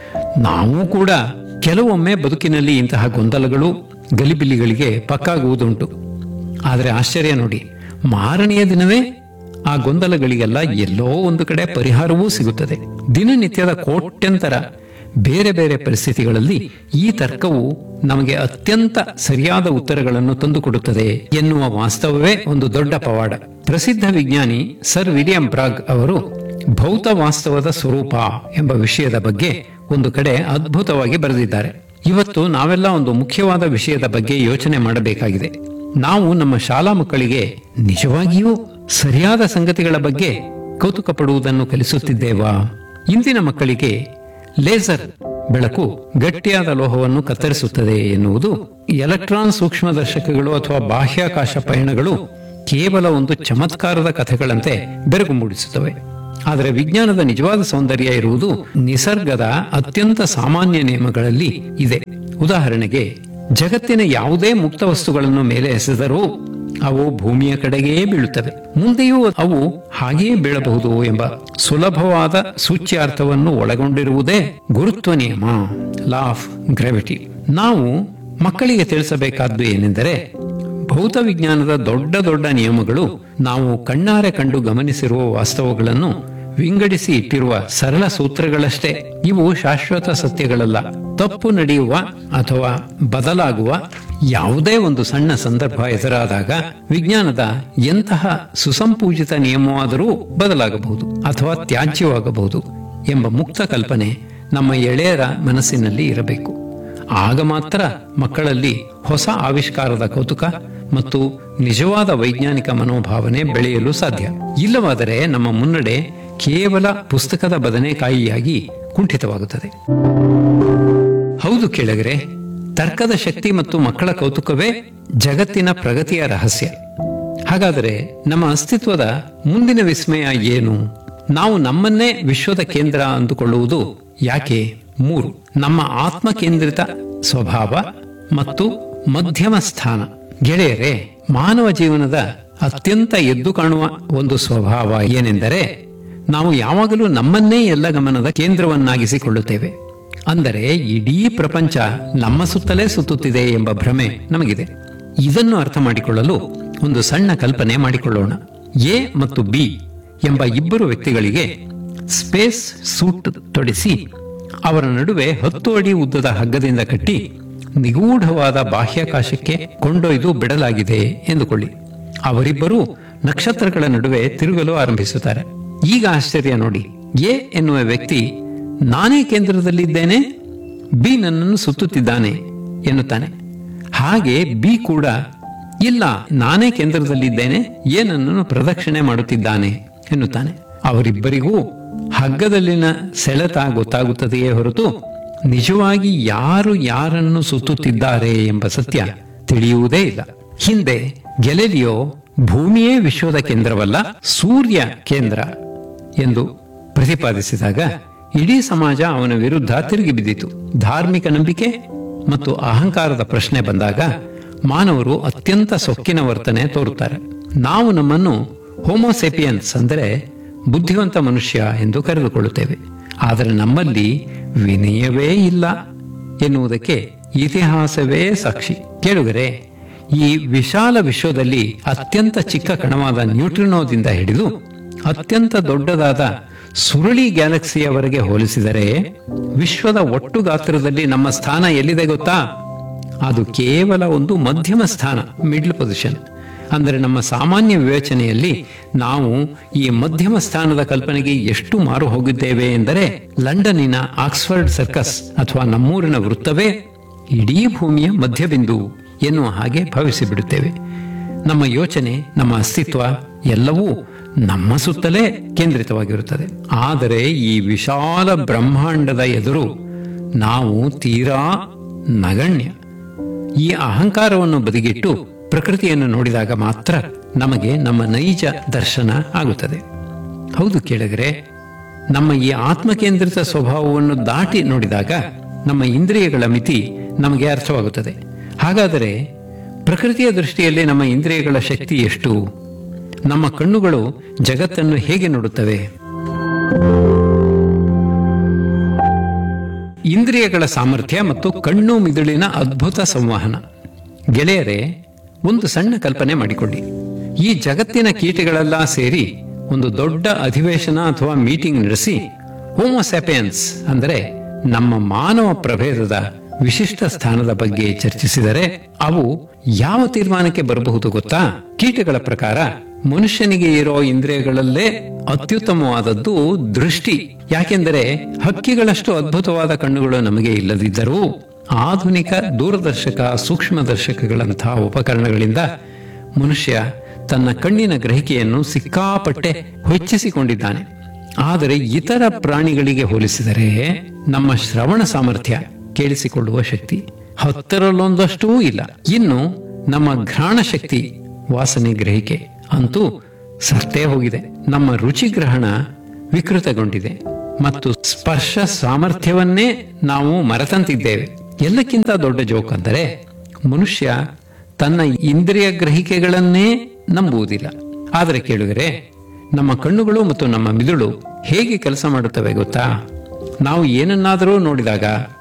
Speaker 6: ನಾವು ಕೂಡ ಕೆಲವೊಮ್ಮೆ ಬದುಕಿನಲ್ಲಿ ಇಂತಹ ಗೊಂದಲಗಳು ಗಲಿಬಿಲಿಗಳಿಗೆ ಪಕ್ಕಾಗುವುದುಂಟು ಆದರೆ ಆಶ್ಚರ್ಯ ನೋಡಿ ಮಾರನೆಯ ದಿನವೇ ಆ ಗೊಂದಲಗಳಿಗೆಲ್ಲ ಎಲ್ಲೋ ಒಂದು ಕಡೆ ಪರಿಹಾರವೂ ಸಿಗುತ್ತದೆ ದಿನನಿತ್ಯದ ಕೋಟ್ಯಂತರ ಬೇರೆ ಬೇರೆ ಪರಿಸ್ಥಿತಿಗಳಲ್ಲಿ ಈ ತರ್ಕವು ನಮಗೆ ಅತ್ಯಂತ ಸರಿಯಾದ ಉತ್ತರಗಳನ್ನು ತಂದುಕೊಡುತ್ತದೆ ಎನ್ನುವ ವಾಸ್ತವವೇ ಒಂದು ದೊಡ್ಡ ಪವಾಡ ಪ್ರಸಿದ್ಧ ವಿಜ್ಞಾನಿ ಸರ್ ವಿಲಿಯಂ ಬ್ರಾಗ್ ಅವರು ಭೌತ ವಾಸ್ತವದ ಸ್ವರೂಪ ಎಂಬ ವಿಷಯದ ಬಗ್ಗೆ ಒಂದು ಕಡೆ ಅದ್ಭುತವಾಗಿ ಬರೆದಿದ್ದಾರೆ ಇವತ್ತು ನಾವೆಲ್ಲ ಒಂದು ಮುಖ್ಯವಾದ ವಿಷಯದ ಬಗ್ಗೆ ಯೋಚನೆ ಮಾಡಬೇಕಾಗಿದೆ ನಾವು ನಮ್ಮ ಶಾಲಾ ಮಕ್ಕಳಿಗೆ ನಿಜವಾಗಿಯೂ ಸರಿಯಾದ ಸಂಗತಿಗಳ ಬಗ್ಗೆ ಕೌತುಕ ಪಡುವುದನ್ನು ಕಲಿಸುತ್ತಿದ್ದೇವಾ ಇಂದಿನ ಮಕ್ಕಳಿಗೆ ಲೇಸರ್ ಬೆಳಕು ಗಟ್ಟಿಯಾದ ಲೋಹವನ್ನು ಕತ್ತರಿಸುತ್ತದೆ ಎನ್ನುವುದು ಎಲೆಕ್ಟ್ರಾನ್ ಸೂಕ್ಷ್ಮದರ್ಶಕಗಳು ಅಥವಾ ಬಾಹ್ಯಾಕಾಶ ಪಯಣಗಳು ಕೇವಲ ಒಂದು ಚಮತ್ಕಾರದ ಕಥೆಗಳಂತೆ ಬೆರಗು ಮೂಡಿಸುತ್ತವೆ ಆದರೆ ವಿಜ್ಞಾನದ ನಿಜವಾದ ಸೌಂದರ್ಯ ಇರುವುದು ನಿಸರ್ಗದ ಅತ್ಯಂತ ಸಾಮಾನ್ಯ ನಿಯಮಗಳಲ್ಲಿ ಇದೆ ಉದಾಹರಣೆಗೆ ಜಗತ್ತಿನ ಯಾವುದೇ ಮುಕ್ತ ವಸ್ತುಗಳನ್ನು ಮೇಲೆ ಎಸೆದರೂ ಅವು ಭೂಮಿಯ ಕಡೆಗೇ ಬೀಳುತ್ತವೆ ಮುಂದೆಯೂ ಅವು ಹಾಗೆಯೇ ಬೀಳಬಹುದು ಎಂಬ ಸುಲಭವಾದ ಸೂಚ್ಯಾರ್ಥವನ್ನು ಒಳಗೊಂಡಿರುವುದೇ ಗುರುತ್ವ ನಿಯಮ ಲಾ ಆಫ್ ಗ್ರಾವಿಟಿ ನಾವು ಮಕ್ಕಳಿಗೆ ತಿಳಿಸಬೇಕಾದ್ದು ಏನೆಂದರೆ ಭೌತ ವಿಜ್ಞಾನದ ದೊಡ್ಡ ದೊಡ್ಡ ನಿಯಮಗಳು ನಾವು ಕಣ್ಣಾರೆ ಕಂಡು ಗಮನಿಸಿರುವ ವಾಸ್ತವಗಳನ್ನು ವಿಂಗಡಿಸಿ ಇಟ್ಟಿರುವ ಸರಳ ಸೂತ್ರಗಳಷ್ಟೇ ಇವು ಶಾಶ್ವತ ಸತ್ಯಗಳಲ್ಲ ತಪ್ಪು ನಡೆಯುವ ಅಥವಾ ಬದಲಾಗುವ ಯಾವುದೇ ಒಂದು ಸಣ್ಣ ಸಂದರ್ಭ ಎದುರಾದಾಗ ವಿಜ್ಞಾನದ ಎಂತಹ ಸುಸಂಪೂಜಿತ ನಿಯಮವಾದರೂ ಬದಲಾಗಬಹುದು ಅಥವಾ ತ್ಯಾಜ್ಯವಾಗಬಹುದು ಎಂಬ ಮುಕ್ತ ಕಲ್ಪನೆ ನಮ್ಮ ಎಳೆಯರ ಮನಸ್ಸಿನಲ್ಲಿ ಇರಬೇಕು ಆಗ ಮಾತ್ರ ಮಕ್ಕಳಲ್ಲಿ ಹೊಸ ಆವಿಷ್ಕಾರದ ಕೌತುಕ ಮತ್ತು ನಿಜವಾದ ವೈಜ್ಞಾನಿಕ ಮನೋಭಾವನೆ ಬೆಳೆಯಲು ಸಾಧ್ಯ ಇಲ್ಲವಾದರೆ ನಮ್ಮ ಮುನ್ನಡೆ ಕೇವಲ ಪುಸ್ತಕದ ಬದನೆಕಾಯಿಯಾಗಿ ಕುಂಠಿತವಾಗುತ್ತದೆ ಹೌದು ಕೇಳಗರೆ ತರ್ಕದ ಶಕ್ತಿ ಮತ್ತು ಮಕ್ಕಳ ಕೌತುಕವೇ ಜಗತ್ತಿನ ಪ್ರಗತಿಯ ರಹಸ್ಯ ಹಾಗಾದರೆ ನಮ್ಮ ಅಸ್ತಿತ್ವದ ಮುಂದಿನ ವಿಸ್ಮಯ ಏನು ನಾವು ನಮ್ಮನ್ನೇ ವಿಶ್ವದ ಕೇಂದ್ರ ಅಂದುಕೊಳ್ಳುವುದು ಯಾಕೆ ಮೂರು ನಮ್ಮ ಆತ್ಮ ಕೇಂದ್ರಿತ ಸ್ವಭಾವ ಮತ್ತು ಮಧ್ಯಮ ಸ್ಥಾನ ಗೆಳೆಯರೆ ಮಾನವ ಜೀವನದ ಅತ್ಯಂತ ಎದ್ದು ಕಾಣುವ ಒಂದು ಸ್ವಭಾವ ಏನೆಂದರೆ ನಾವು ಯಾವಾಗಲೂ ನಮ್ಮನ್ನೇ ಎಲ್ಲ ಗಮನದ ಕೇಂದ್ರವನ್ನಾಗಿಸಿಕೊಳ್ಳುತ್ತೇವೆ ಅಂದರೆ ಇಡೀ ಪ್ರಪಂಚ ನಮ್ಮ ಸುತ್ತಲೇ ಸುತ್ತುತ್ತಿದೆ ಎಂಬ ಭ್ರಮೆ ನಮಗಿದೆ ಇದನ್ನು ಅರ್ಥ ಮಾಡಿಕೊಳ್ಳಲು ಒಂದು ಸಣ್ಣ ಕಲ್ಪನೆ ಮಾಡಿಕೊಳ್ಳೋಣ ಎ ಮತ್ತು ಬಿ ಎಂಬ ಇಬ್ಬರು ವ್ಯಕ್ತಿಗಳಿಗೆ ಸ್ಪೇಸ್ ಸೂಟ್ ತೊಡಿಸಿ ಅವರ ನಡುವೆ ಹತ್ತು ಅಡಿ ಉದ್ದದ ಹಗ್ಗದಿಂದ ಕಟ್ಟಿ ನಿಗೂಢವಾದ ಬಾಹ್ಯಾಕಾಶಕ್ಕೆ ಕೊಂಡೊಯ್ದು ಬಿಡಲಾಗಿದೆ ಎಂದುಕೊಳ್ಳಿ ಅವರಿಬ್ಬರೂ ನಕ್ಷತ್ರಗಳ ನಡುವೆ ತಿರುಗಲು ಆರಂಭಿಸುತ್ತಾರೆ ಈಗ ಆಶ್ಚರ್ಯ ನೋಡಿ ಎ ಎನ್ನುವ ವ್ಯಕ್ತಿ ನಾನೇ ಕೇಂದ್ರದಲ್ಲಿದ್ದೇನೆ ಬಿ ನನ್ನನ್ನು ಸುತ್ತುತ್ತಿದ್ದಾನೆ ಎನ್ನುತ್ತಾನೆ ಹಾಗೆ ಬಿ ಕೂಡ ಇಲ್ಲ ನಾನೇ ಕೇಂದ್ರದಲ್ಲಿದ್ದೇನೆ ಎ ನನ್ನನ್ನು ಪ್ರದಕ್ಷಿಣೆ ಮಾಡುತ್ತಿದ್ದಾನೆ ಎನ್ನುತ್ತಾನೆ ಅವರಿಬ್ಬರಿಗೂ ಹಗ್ಗದಲ್ಲಿನ ಸೆಳೆತ ಗೊತ್ತಾಗುತ್ತದೆಯೇ ಹೊರತು ನಿಜವಾಗಿ ಯಾರು ಯಾರನ್ನು ಸುತ್ತುತ್ತಿದ್ದಾರೆ ಎಂಬ ಸತ್ಯ ತಿಳಿಯುವುದೇ ಇಲ್ಲ ಹಿಂದೆ ಗೆಲೆಲಿಯೋ ಭೂಮಿಯೇ ವಿಶ್ವದ ಕೇಂದ್ರವಲ್ಲ ಸೂರ್ಯ ಕೇಂದ್ರ ಎಂದು ಪ್ರತಿಪಾದಿಸಿದಾಗ ಇಡೀ ಸಮಾಜ ಅವನ ವಿರುದ್ಧ ತಿರುಗಿ ಬಿದ್ದಿತು ಧಾರ್ಮಿಕ ನಂಬಿಕೆ ಮತ್ತು ಅಹಂಕಾರದ ಪ್ರಶ್ನೆ ಬಂದಾಗ ಮಾನವರು ಅತ್ಯಂತ ಸೊಕ್ಕಿನ ವರ್ತನೆ ತೋರುತ್ತಾರೆ ನಾವು ನಮ್ಮನ್ನು ಹೋಮೋಸೆಪಿಯನ್ಸ್ ಅಂದರೆ ಬುದ್ಧಿವಂತ ಮನುಷ್ಯ ಎಂದು ಕರೆದುಕೊಳ್ಳುತ್ತೇವೆ ಆದರೆ ನಮ್ಮಲ್ಲಿ ವಿನಯವೇ ಇಲ್ಲ ಎನ್ನುವುದಕ್ಕೆ ಇತಿಹಾಸವೇ ಸಾಕ್ಷಿ ಕೇಳುಗರೆ ಈ ವಿಶಾಲ ವಿಶ್ವದಲ್ಲಿ ಅತ್ಯಂತ ಚಿಕ್ಕ ಕಣವಾದ ನ್ಯೂಟ್ರಿನೋದಿಂದ ಹಿಡಿದು ಅತ್ಯಂತ ದೊಡ್ಡದಾದ ಸುರುಳಿ ಗ್ಯಾಲಕ್ಸಿಯವರೆಗೆ ಹೋಲಿಸಿದರೆ ವಿಶ್ವದ ಒಟ್ಟು ಗಾತ್ರದಲ್ಲಿ ನಮ್ಮ ಸ್ಥಾನ ಎಲ್ಲಿದೆ ಗೊತ್ತಾ ಅದು ಕೇವಲ ಒಂದು ಮಧ್ಯಮ ಸ್ಥಾನ ಮಿಡ್ಲ್ ಪೊಸಿಷನ್ ಅಂದರೆ ನಮ್ಮ ಸಾಮಾನ್ಯ ವಿವೇಚನೆಯಲ್ಲಿ ನಾವು ಈ ಮಧ್ಯಮ ಸ್ಥಾನದ ಕಲ್ಪನೆಗೆ ಎಷ್ಟು ಮಾರು ಹೋಗಿದ್ದೇವೆ ಎಂದರೆ ಲಂಡನ್ನಿನ ಆಕ್ಸ್ಫರ್ಡ್ ಸರ್ಕಸ್ ಅಥವಾ ನಮ್ಮೂರಿನ ವೃತ್ತವೇ ಇಡೀ ಭೂಮಿಯ ಮಧ್ಯಬಿಂದು ಎನ್ನುವ ಹಾಗೆ ಭಾವಿಸಿ ಬಿಡುತ್ತೇವೆ ನಮ್ಮ ಯೋಚನೆ ನಮ್ಮ ಅಸ್ತಿತ್ವ ಎಲ್ಲವೂ ನಮ್ಮ ಸುತ್ತಲೇ ಕೇಂದ್ರಿತವಾಗಿರುತ್ತದೆ ಆದರೆ ಈ ವಿಶಾಲ ಬ್ರಹ್ಮಾಂಡದ ಎದುರು ನಾವು ತೀರಾ ನಗಣ್ಯ ಈ ಅಹಂಕಾರವನ್ನು ಬದಿಗಿಟ್ಟು ಪ್ರಕೃತಿಯನ್ನು ನೋಡಿದಾಗ ಮಾತ್ರ ನಮಗೆ ನಮ್ಮ ನೈಜ ದರ್ಶನ ಆಗುತ್ತದೆ ಹೌದು ಕೇಳಿದರೆ ನಮ್ಮ ಈ ಆತ್ಮಕೇಂದ್ರಿತ ಸ್ವಭಾವವನ್ನು ದಾಟಿ ನೋಡಿದಾಗ ನಮ್ಮ ಇಂದ್ರಿಯಗಳ ಮಿತಿ ನಮಗೆ ಅರ್ಥವಾಗುತ್ತದೆ ಹಾಗಾದರೆ ಪ್ರಕೃತಿಯ ದೃಷ್ಟಿಯಲ್ಲಿ ನಮ್ಮ ಇಂದ್ರಿಯಗಳ ಶಕ್ತಿ ಎಷ್ಟು ನಮ್ಮ ಕಣ್ಣುಗಳು ಜಗತ್ತನ್ನು ಹೇಗೆ ನೋಡುತ್ತವೆ ಇಂದ್ರಿಯಗಳ ಸಾಮರ್ಥ್ಯ ಮತ್ತು ಕಣ್ಣು ಮಿದುಳಿನ ಅದ್ಭುತ ಸಂವಹನ ಗೆಳೆಯರೇ ಒಂದು ಸಣ್ಣ ಕಲ್ಪನೆ ಮಾಡಿಕೊಳ್ಳಿ ಈ ಜಗತ್ತಿನ ಕೀಟಗಳೆಲ್ಲ ಸೇರಿ ಒಂದು ದೊಡ್ಡ ಅಧಿವೇಶನ ಅಥವಾ ಮೀಟಿಂಗ್ ನಡೆಸಿ ಹೋಮೋಸೆಪಿಯನ್ಸ್ ಅಂದರೆ ನಮ್ಮ ಮಾನವ ಪ್ರಭೇದದ ವಿಶಿಷ್ಟ ಸ್ಥಾನದ ಬಗ್ಗೆ ಚರ್ಚಿಸಿದರೆ ಅವು ಯಾವ ತೀರ್ಮಾನಕ್ಕೆ ಬರಬಹುದು ಗೊತ್ತಾ ಕೀಟಗಳ ಪ್ರಕಾರ ಮನುಷ್ಯನಿಗೆ ಇರೋ ಇಂದ್ರಿಯಗಳಲ್ಲೇ ಅತ್ಯುತ್ತಮವಾದದ್ದು ದೃಷ್ಟಿ ಯಾಕೆಂದರೆ ಹಕ್ಕಿಗಳಷ್ಟು ಅದ್ಭುತವಾದ ಕಣ್ಣುಗಳು ನಮಗೆ ಇಲ್ಲದಿದ್ದರೂ ಆಧುನಿಕ ದೂರದರ್ಶಕ ಸೂಕ್ಷ್ಮದರ್ಶಕಗಳಂತಹ ಉಪಕರಣಗಳಿಂದ ಮನುಷ್ಯ ತನ್ನ ಕಣ್ಣಿನ ಗ್ರಹಿಕೆಯನ್ನು ಸಿಕ್ಕಾಪಟ್ಟೆ ಹೆಚ್ಚಿಸಿಕೊಂಡಿದ್ದಾನೆ ಆದರೆ ಇತರ ಪ್ರಾಣಿಗಳಿಗೆ ಹೋಲಿಸಿದರೆ ನಮ್ಮ ಶ್ರವಣ ಸಾಮರ್ಥ್ಯ ಕೇಳಿಸಿಕೊಳ್ಳುವ ಶಕ್ತಿ ಹತ್ತರಲ್ಲೊಂದಷ್ಟೂ ಇಲ್ಲ ಇನ್ನು ನಮ್ಮ ಘ್ರಾಣ ಶಕ್ತಿ ವಾಸನೆ ಗ್ರಹಿಕೆ ಅಂತೂ ಸರ್ತೇ ಹೋಗಿದೆ ನಮ್ಮ ರುಚಿ ಗ್ರಹಣ ವಿಕೃತಗೊಂಡಿದೆ ಮತ್ತು ಸ್ಪರ್ಶ ಸಾಮರ್ಥ್ಯವನ್ನೇ ನಾವು ಮರೆತಂತಿದ್ದೇವೆ ಎಲ್ಲಕ್ಕಿಂತ ದೊಡ್ಡ ಜೋಕ್ ಅಂದರೆ ಮನುಷ್ಯ ತನ್ನ ಇಂದ್ರಿಯ ಗ್ರಹಿಕೆಗಳನ್ನೇ ನಂಬುವುದಿಲ್ಲ ಆದರೆ ಕೇಳಿದರೆ ನಮ್ಮ ಕಣ್ಣುಗಳು ಮತ್ತು ನಮ್ಮ ಮಿದುಳು ಹೇಗೆ ಕೆಲಸ ಮಾಡುತ್ತವೆ ಗೊತ್ತಾ ನಾವು ಏನನ್ನಾದರೂ ನೋಡಿದಾಗ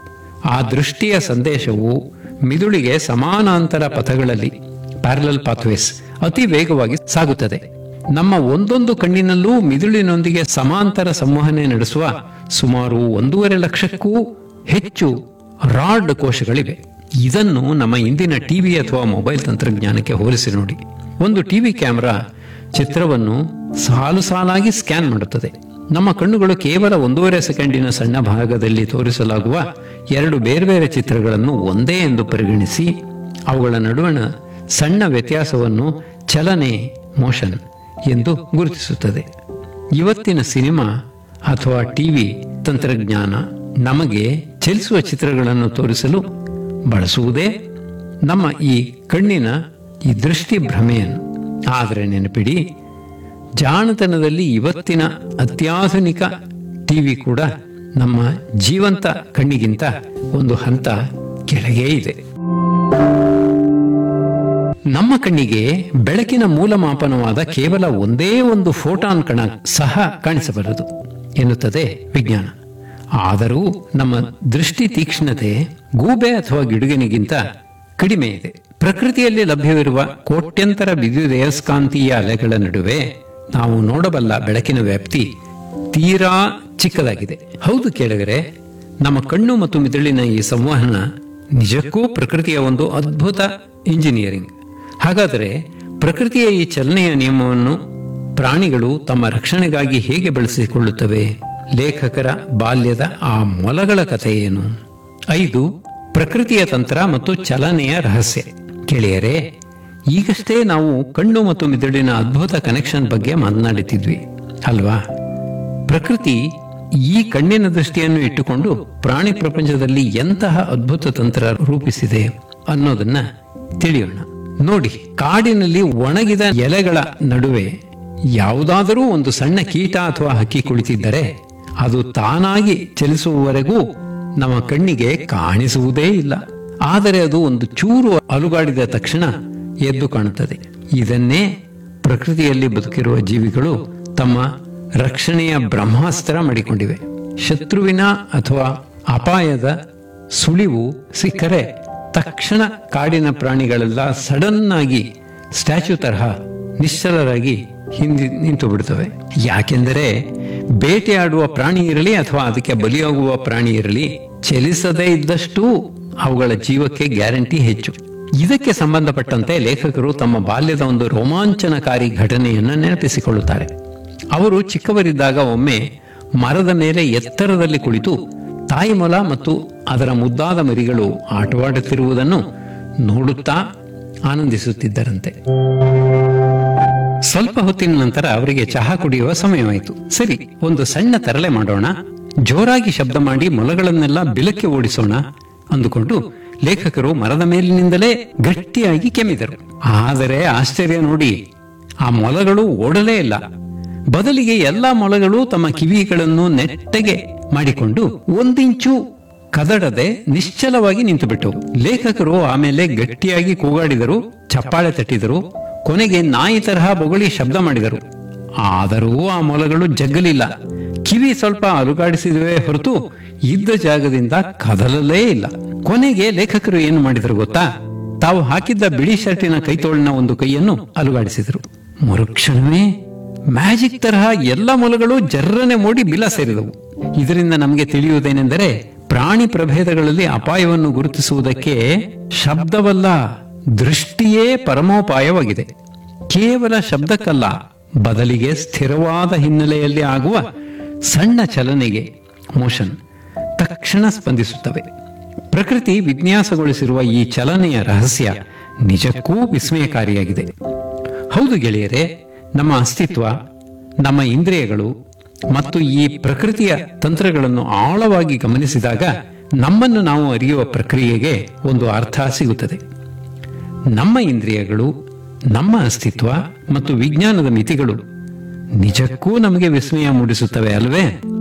Speaker 6: ಆ ದೃಷ್ಟಿಯ ಸಂದೇಶವು ಮಿದುಳಿಗೆ ಸಮಾನಾಂತರ ಪಥಗಳಲ್ಲಿ ಪ್ಯಾರಲಲ್ ಪಾಥ್ವೇಸ್ ಅತಿ ವೇಗವಾಗಿ ಸಾಗುತ್ತದೆ ನಮ್ಮ ಒಂದೊಂದು ಕಣ್ಣಿನಲ್ಲೂ ಮಿದುಳಿನೊಂದಿಗೆ ಸಮಾಂತರ ಸಂವಹನೆ ನಡೆಸುವ ಸುಮಾರು ಒಂದೂವರೆ ಲಕ್ಷಕ್ಕೂ ಹೆಚ್ಚು ರಾಡ್ ಕೋಶಗಳಿವೆ ಇದನ್ನು ನಮ್ಮ ಇಂದಿನ ಟಿವಿ ಅಥವಾ ಮೊಬೈಲ್ ತಂತ್ರಜ್ಞಾನಕ್ಕೆ ಹೋಲಿಸಿ ನೋಡಿ ಒಂದು ಟಿವಿ ಕ್ಯಾಮೆರಾ ಚಿತ್ರವನ್ನು ಸಾಲು ಸಾಲಾಗಿ ಸ್ಕ್ಯಾನ್ ಮಾಡುತ್ತದೆ ನಮ್ಮ ಕಣ್ಣುಗಳು ಕೇವಲ ಒಂದೂವರೆ ಸೆಕೆಂಡಿನ ಸಣ್ಣ ಭಾಗದಲ್ಲಿ ತೋರಿಸಲಾಗುವ ಎರಡು ಬೇರೆ ಬೇರೆ ಚಿತ್ರಗಳನ್ನು ಒಂದೇ ಎಂದು ಪರಿಗಣಿಸಿ ಅವುಗಳ ನಡುವಣ ಸಣ್ಣ ವ್ಯತ್ಯಾಸವನ್ನು ಚಲನೆ ಮೋಷನ್ ಎಂದು ಗುರುತಿಸುತ್ತದೆ ಇವತ್ತಿನ ಸಿನಿಮಾ ಅಥವಾ ಟಿವಿ ತಂತ್ರಜ್ಞಾನ ನಮಗೆ ಚಲಿಸುವ ಚಿತ್ರಗಳನ್ನು ತೋರಿಸಲು ಬಳಸುವುದೇ ನಮ್ಮ ಈ ಕಣ್ಣಿನ ಈ ದೃಷ್ಟಿ ಭ್ರಮೆಯನ್ನು ಆದರೆ ನೆನಪಿಡಿ ಜಾಣತನದಲ್ಲಿ ಇವತ್ತಿನ ಅತ್ಯಾಧುನಿಕ ಟಿವಿ ಕೂಡ ನಮ್ಮ ಜೀವಂತ ಕಣ್ಣಿಗಿಂತ ಒಂದು ಹಂತ ಕೆಳಗೆ ಇದೆ ನಮ್ಮ ಕಣ್ಣಿಗೆ ಬೆಳಕಿನ ಮೂಲಮಾಪನವಾದ ಕೇವಲ ಒಂದೇ ಒಂದು ಫೋಟಾನ್ ಕಣ ಸಹ ಕಾಣಿಸಬಲ್ಲದು ಎನ್ನುತ್ತದೆ ವಿಜ್ಞಾನ ಆದರೂ ನಮ್ಮ ದೃಷ್ಟಿ ತೀಕ್ಷ್ಣತೆ ಗೂಬೆ ಅಥವಾ ಗಿಡುಗಿನಿಗಿಂತ ಕಡಿಮೆ ಇದೆ ಪ್ರಕೃತಿಯಲ್ಲಿ ಲಭ್ಯವಿರುವ ಕೋಟ್ಯಂತರ ವಿದ್ಯುದಯಸ್ಕಾಂತೀಯ ಅಲೆಗಳ ನಡುವೆ ನಾವು ನೋಡಬಲ್ಲ ಬೆಳಕಿನ ವ್ಯಾಪ್ತಿ ತೀರಾ ಚಿಕ್ಕದಾಗಿದೆ ಹೌದು ಕೇಳಿದರೆ ನಮ್ಮ ಕಣ್ಣು ಮತ್ತು ಮಿದುಳಿನ ಈ ಸಂವಹನ ನಿಜಕ್ಕೂ ಪ್ರಕೃತಿಯ ಒಂದು ಅದ್ಭುತ ಇಂಜಿನಿಯರಿಂಗ್ ಹಾಗಾದರೆ ಪ್ರಕೃತಿಯ ಈ ಚಲನೆಯ ನಿಯಮವನ್ನು ಪ್ರಾಣಿಗಳು ತಮ್ಮ ರಕ್ಷಣೆಗಾಗಿ ಹೇಗೆ ಬಳಸಿಕೊಳ್ಳುತ್ತವೆ ಲೇಖಕರ ಬಾಲ್ಯದ ಆ ಮೊಲಗಳ ಕಥೆ ಏನು ಐದು ಪ್ರಕೃತಿಯ ತಂತ್ರ ಮತ್ತು ಚಲನೆಯ ರಹಸ್ಯ ಗೆಳೆಯರೇ ಈಗಷ್ಟೇ ನಾವು ಕಣ್ಣು ಮತ್ತು ಮಿದುಳಿನ ಅದ್ಭುತ ಕನೆಕ್ಷನ್ ಬಗ್ಗೆ ಮಾತನಾಡುತ್ತಿದ್ವಿ ಅಲ್ವಾ ಪ್ರಕೃತಿ ಈ ಕಣ್ಣಿನ ದೃಷ್ಟಿಯನ್ನು ಇಟ್ಟುಕೊಂಡು ಪ್ರಾಣಿ ಪ್ರಪಂಚದಲ್ಲಿ ಎಂತಹ ಅದ್ಭುತ ತಂತ್ರ ರೂಪಿಸಿದೆ ಅನ್ನೋದನ್ನ ತಿಳಿಯೋಣ ನೋಡಿ ಕಾಡಿನಲ್ಲಿ ಒಣಗಿದ ಎಲೆಗಳ ನಡುವೆ ಯಾವುದಾದರೂ ಒಂದು ಸಣ್ಣ ಕೀಟ ಅಥವಾ ಹಕ್ಕಿ ಕುಳಿತಿದ್ದರೆ ಅದು ತಾನಾಗಿ ಚಲಿಸುವವರೆಗೂ ನಮ್ಮ ಕಣ್ಣಿಗೆ ಕಾಣಿಸುವುದೇ ಇಲ್ಲ ಆದರೆ ಅದು ಒಂದು ಚೂರು ಅಲುಗಾಡಿದ ತಕ್ಷಣ ಎದ್ದು ಕಾಣುತ್ತದೆ ಇದನ್ನೇ ಪ್ರಕೃತಿಯಲ್ಲಿ ಬದುಕಿರುವ ಜೀವಿಗಳು ತಮ್ಮ ರಕ್ಷಣೆಯ ಬ್ರಹ್ಮಾಸ್ತ್ರ ಮಾಡಿಕೊಂಡಿವೆ ಶತ್ರುವಿನ ಅಥವಾ ಅಪಾಯದ ಸುಳಿವು ಸಿಕ್ಕರೆ ತಕ್ಷಣ ಕಾಡಿನ ಪ್ರಾಣಿಗಳೆಲ್ಲ ಸಡನ್ ಆಗಿ ಸ್ಟ್ಯಾಚ್ಯೂ ತರಹ ನಿಶ್ಚಲರಾಗಿ ಹಿಂದಿ ನಿಂತು ಬಿಡುತ್ತವೆ ಯಾಕೆಂದರೆ ಬೇಟೆಯಾಡುವ ಪ್ರಾಣಿ ಇರಲಿ ಅಥವಾ ಅದಕ್ಕೆ ಬಲಿಯಾಗುವ ಪ್ರಾಣಿ ಇರಲಿ ಚಲಿಸದೇ ಇದ್ದಷ್ಟು ಅವುಗಳ ಜೀವಕ್ಕೆ ಗ್ಯಾರಂಟಿ ಹೆಚ್ಚು ಇದಕ್ಕೆ ಸಂಬಂಧಪಟ್ಟಂತೆ ಲೇಖಕರು ತಮ್ಮ ಬಾಲ್ಯದ ಒಂದು ರೋಮಾಂಚನಕಾರಿ ಘಟನೆಯನ್ನು ನೆನಪಿಸಿಕೊಳ್ಳುತ್ತಾರೆ ಅವರು ಚಿಕ್ಕವರಿದ್ದಾಗ ಒಮ್ಮೆ ಮರದ ಮೇಲೆ ಎತ್ತರದಲ್ಲಿ ಕುಳಿತು ತಾಯಿ ಮೊಲ ಮತ್ತು ಅದರ ಮುದ್ದಾದ ಮರಿಗಳು ಆಟವಾಡುತ್ತಿರುವುದನ್ನು ನೋಡುತ್ತಾ ಆನಂದಿಸುತ್ತಿದ್ದರಂತೆ ಸ್ವಲ್ಪ ಹೊತ್ತಿನ ನಂತರ ಅವರಿಗೆ ಚಹಾ ಕುಡಿಯುವ ಸಮಯವಾಯಿತು ಸರಿ ಒಂದು ಸಣ್ಣ ತರಲೆ ಮಾಡೋಣ ಜೋರಾಗಿ ಶಬ್ದ ಮಾಡಿ ಮೊಲಗಳನ್ನೆಲ್ಲ ಬಿಲಕ್ಕೆ ಓಡಿಸೋಣ ಅಂದುಕೊಂಡು ಲೇಖಕರು ಮರದ ಮೇಲಿನಿಂದಲೇ ಗಟ್ಟಿಯಾಗಿ ಕೆಮ್ಮಿದರು ಆದರೆ ಆಶ್ಚರ್ಯ ನೋಡಿ ಆ ಮೊಲಗಳು ಓಡಲೇ ಇಲ್ಲ ಬದಲಿಗೆ ಎಲ್ಲಾ ಮೊಲಗಳು ತಮ್ಮ ಕಿವಿಗಳನ್ನು ನೆಟ್ಟಗೆ ಮಾಡಿಕೊಂಡು ಒಂದಿಂಚು ಕದಡದೆ ನಿಶ್ಚಲವಾಗಿ ನಿಂತುಬಿಟ್ಟವು ಲೇಖಕರು ಆಮೇಲೆ ಗಟ್ಟಿಯಾಗಿ ಕೂಗಾಡಿದರು ಚಪ್ಪಾಳೆ ತಟ್ಟಿದರು ಕೊನೆಗೆ ನಾಯಿ ತರಹ ಬೊಗಳಿ ಶಬ್ದ ಮಾಡಿದರು ಆದರೂ ಆ ಮೊಲಗಳು ಜಗ್ಗಲಿಲ್ಲ ಕಿವಿ ಸ್ವಲ್ಪ ಅಲುಗಾಡಿಸಿದುವೆ ಹೊರತು ಇದ್ದ ಜಾಗದಿಂದ ಕದಲಲೇ ಇಲ್ಲ ಕೊನೆಗೆ ಲೇಖಕರು ಏನು ಮಾಡಿದರು ಗೊತ್ತಾ ತಾವು ಹಾಕಿದ್ದ ಬಿಳಿ ಶರ್ಟಿನ ಕೈತೋಳಿನ ಒಂದು ಕೈಯನ್ನು ಅಲುಗಾಡಿಸಿದರು ಮರುಕ್ಷಣವೇ ಮ್ಯಾಜಿಕ್ ತರಹ ಎಲ್ಲ ಮೊಲಗಳು ಜರ್ರನೆ ಮೂಡಿ ಬಿಲ ಸೇರಿದವು ಇದರಿಂದ ನಮಗೆ ತಿಳಿಯುವುದೇನೆಂದರೆ ಪ್ರಾಣಿ ಪ್ರಭೇದಗಳಲ್ಲಿ ಅಪಾಯವನ್ನು ಗುರುತಿಸುವುದಕ್ಕೆ ಶಬ್ದವಲ್ಲ ದೃಷ್ಟಿಯೇ ಪರಮೋಪಾಯವಾಗಿದೆ ಕೇವಲ ಶಬ್ದಕ್ಕಲ್ಲ ಬದಲಿಗೆ ಸ್ಥಿರವಾದ ಹಿನ್ನೆಲೆಯಲ್ಲಿ ಆಗುವ ಸಣ್ಣ ಚಲನೆಗೆ ಮೋಷನ್ ತಕ್ಷಣ ಸ್ಪಂದಿಸುತ್ತವೆ ಪ್ರಕೃತಿ ವಿನ್ಯಾಸಗೊಳಿಸಿರುವ ಈ ಚಲನೆಯ ರಹಸ್ಯ ನಿಜಕ್ಕೂ ವಿಸ್ಮಯಕಾರಿಯಾಗಿದೆ ಹೌದು ಗೆಳೆಯರೆ ನಮ್ಮ ಅಸ್ತಿತ್ವ ನಮ್ಮ ಇಂದ್ರಿಯಗಳು ಮತ್ತು ಈ ಪ್ರಕೃತಿಯ ತಂತ್ರಗಳನ್ನು ಆಳವಾಗಿ ಗಮನಿಸಿದಾಗ ನಮ್ಮನ್ನು ನಾವು ಅರಿಯುವ ಪ್ರಕ್ರಿಯೆಗೆ ಒಂದು ಅರ್ಥ ಸಿಗುತ್ತದೆ ನಮ್ಮ ಇಂದ್ರಿಯಗಳು ನಮ್ಮ ಅಸ್ತಿತ್ವ ಮತ್ತು ವಿಜ್ಞಾನದ ಮಿತಿಗಳು ನಿಜಕ್ಕೂ ನಮಗೆ ವಿಸ್ಮಯ ಮೂಡಿಸುತ್ತವೆ ಅಲ್ವೇ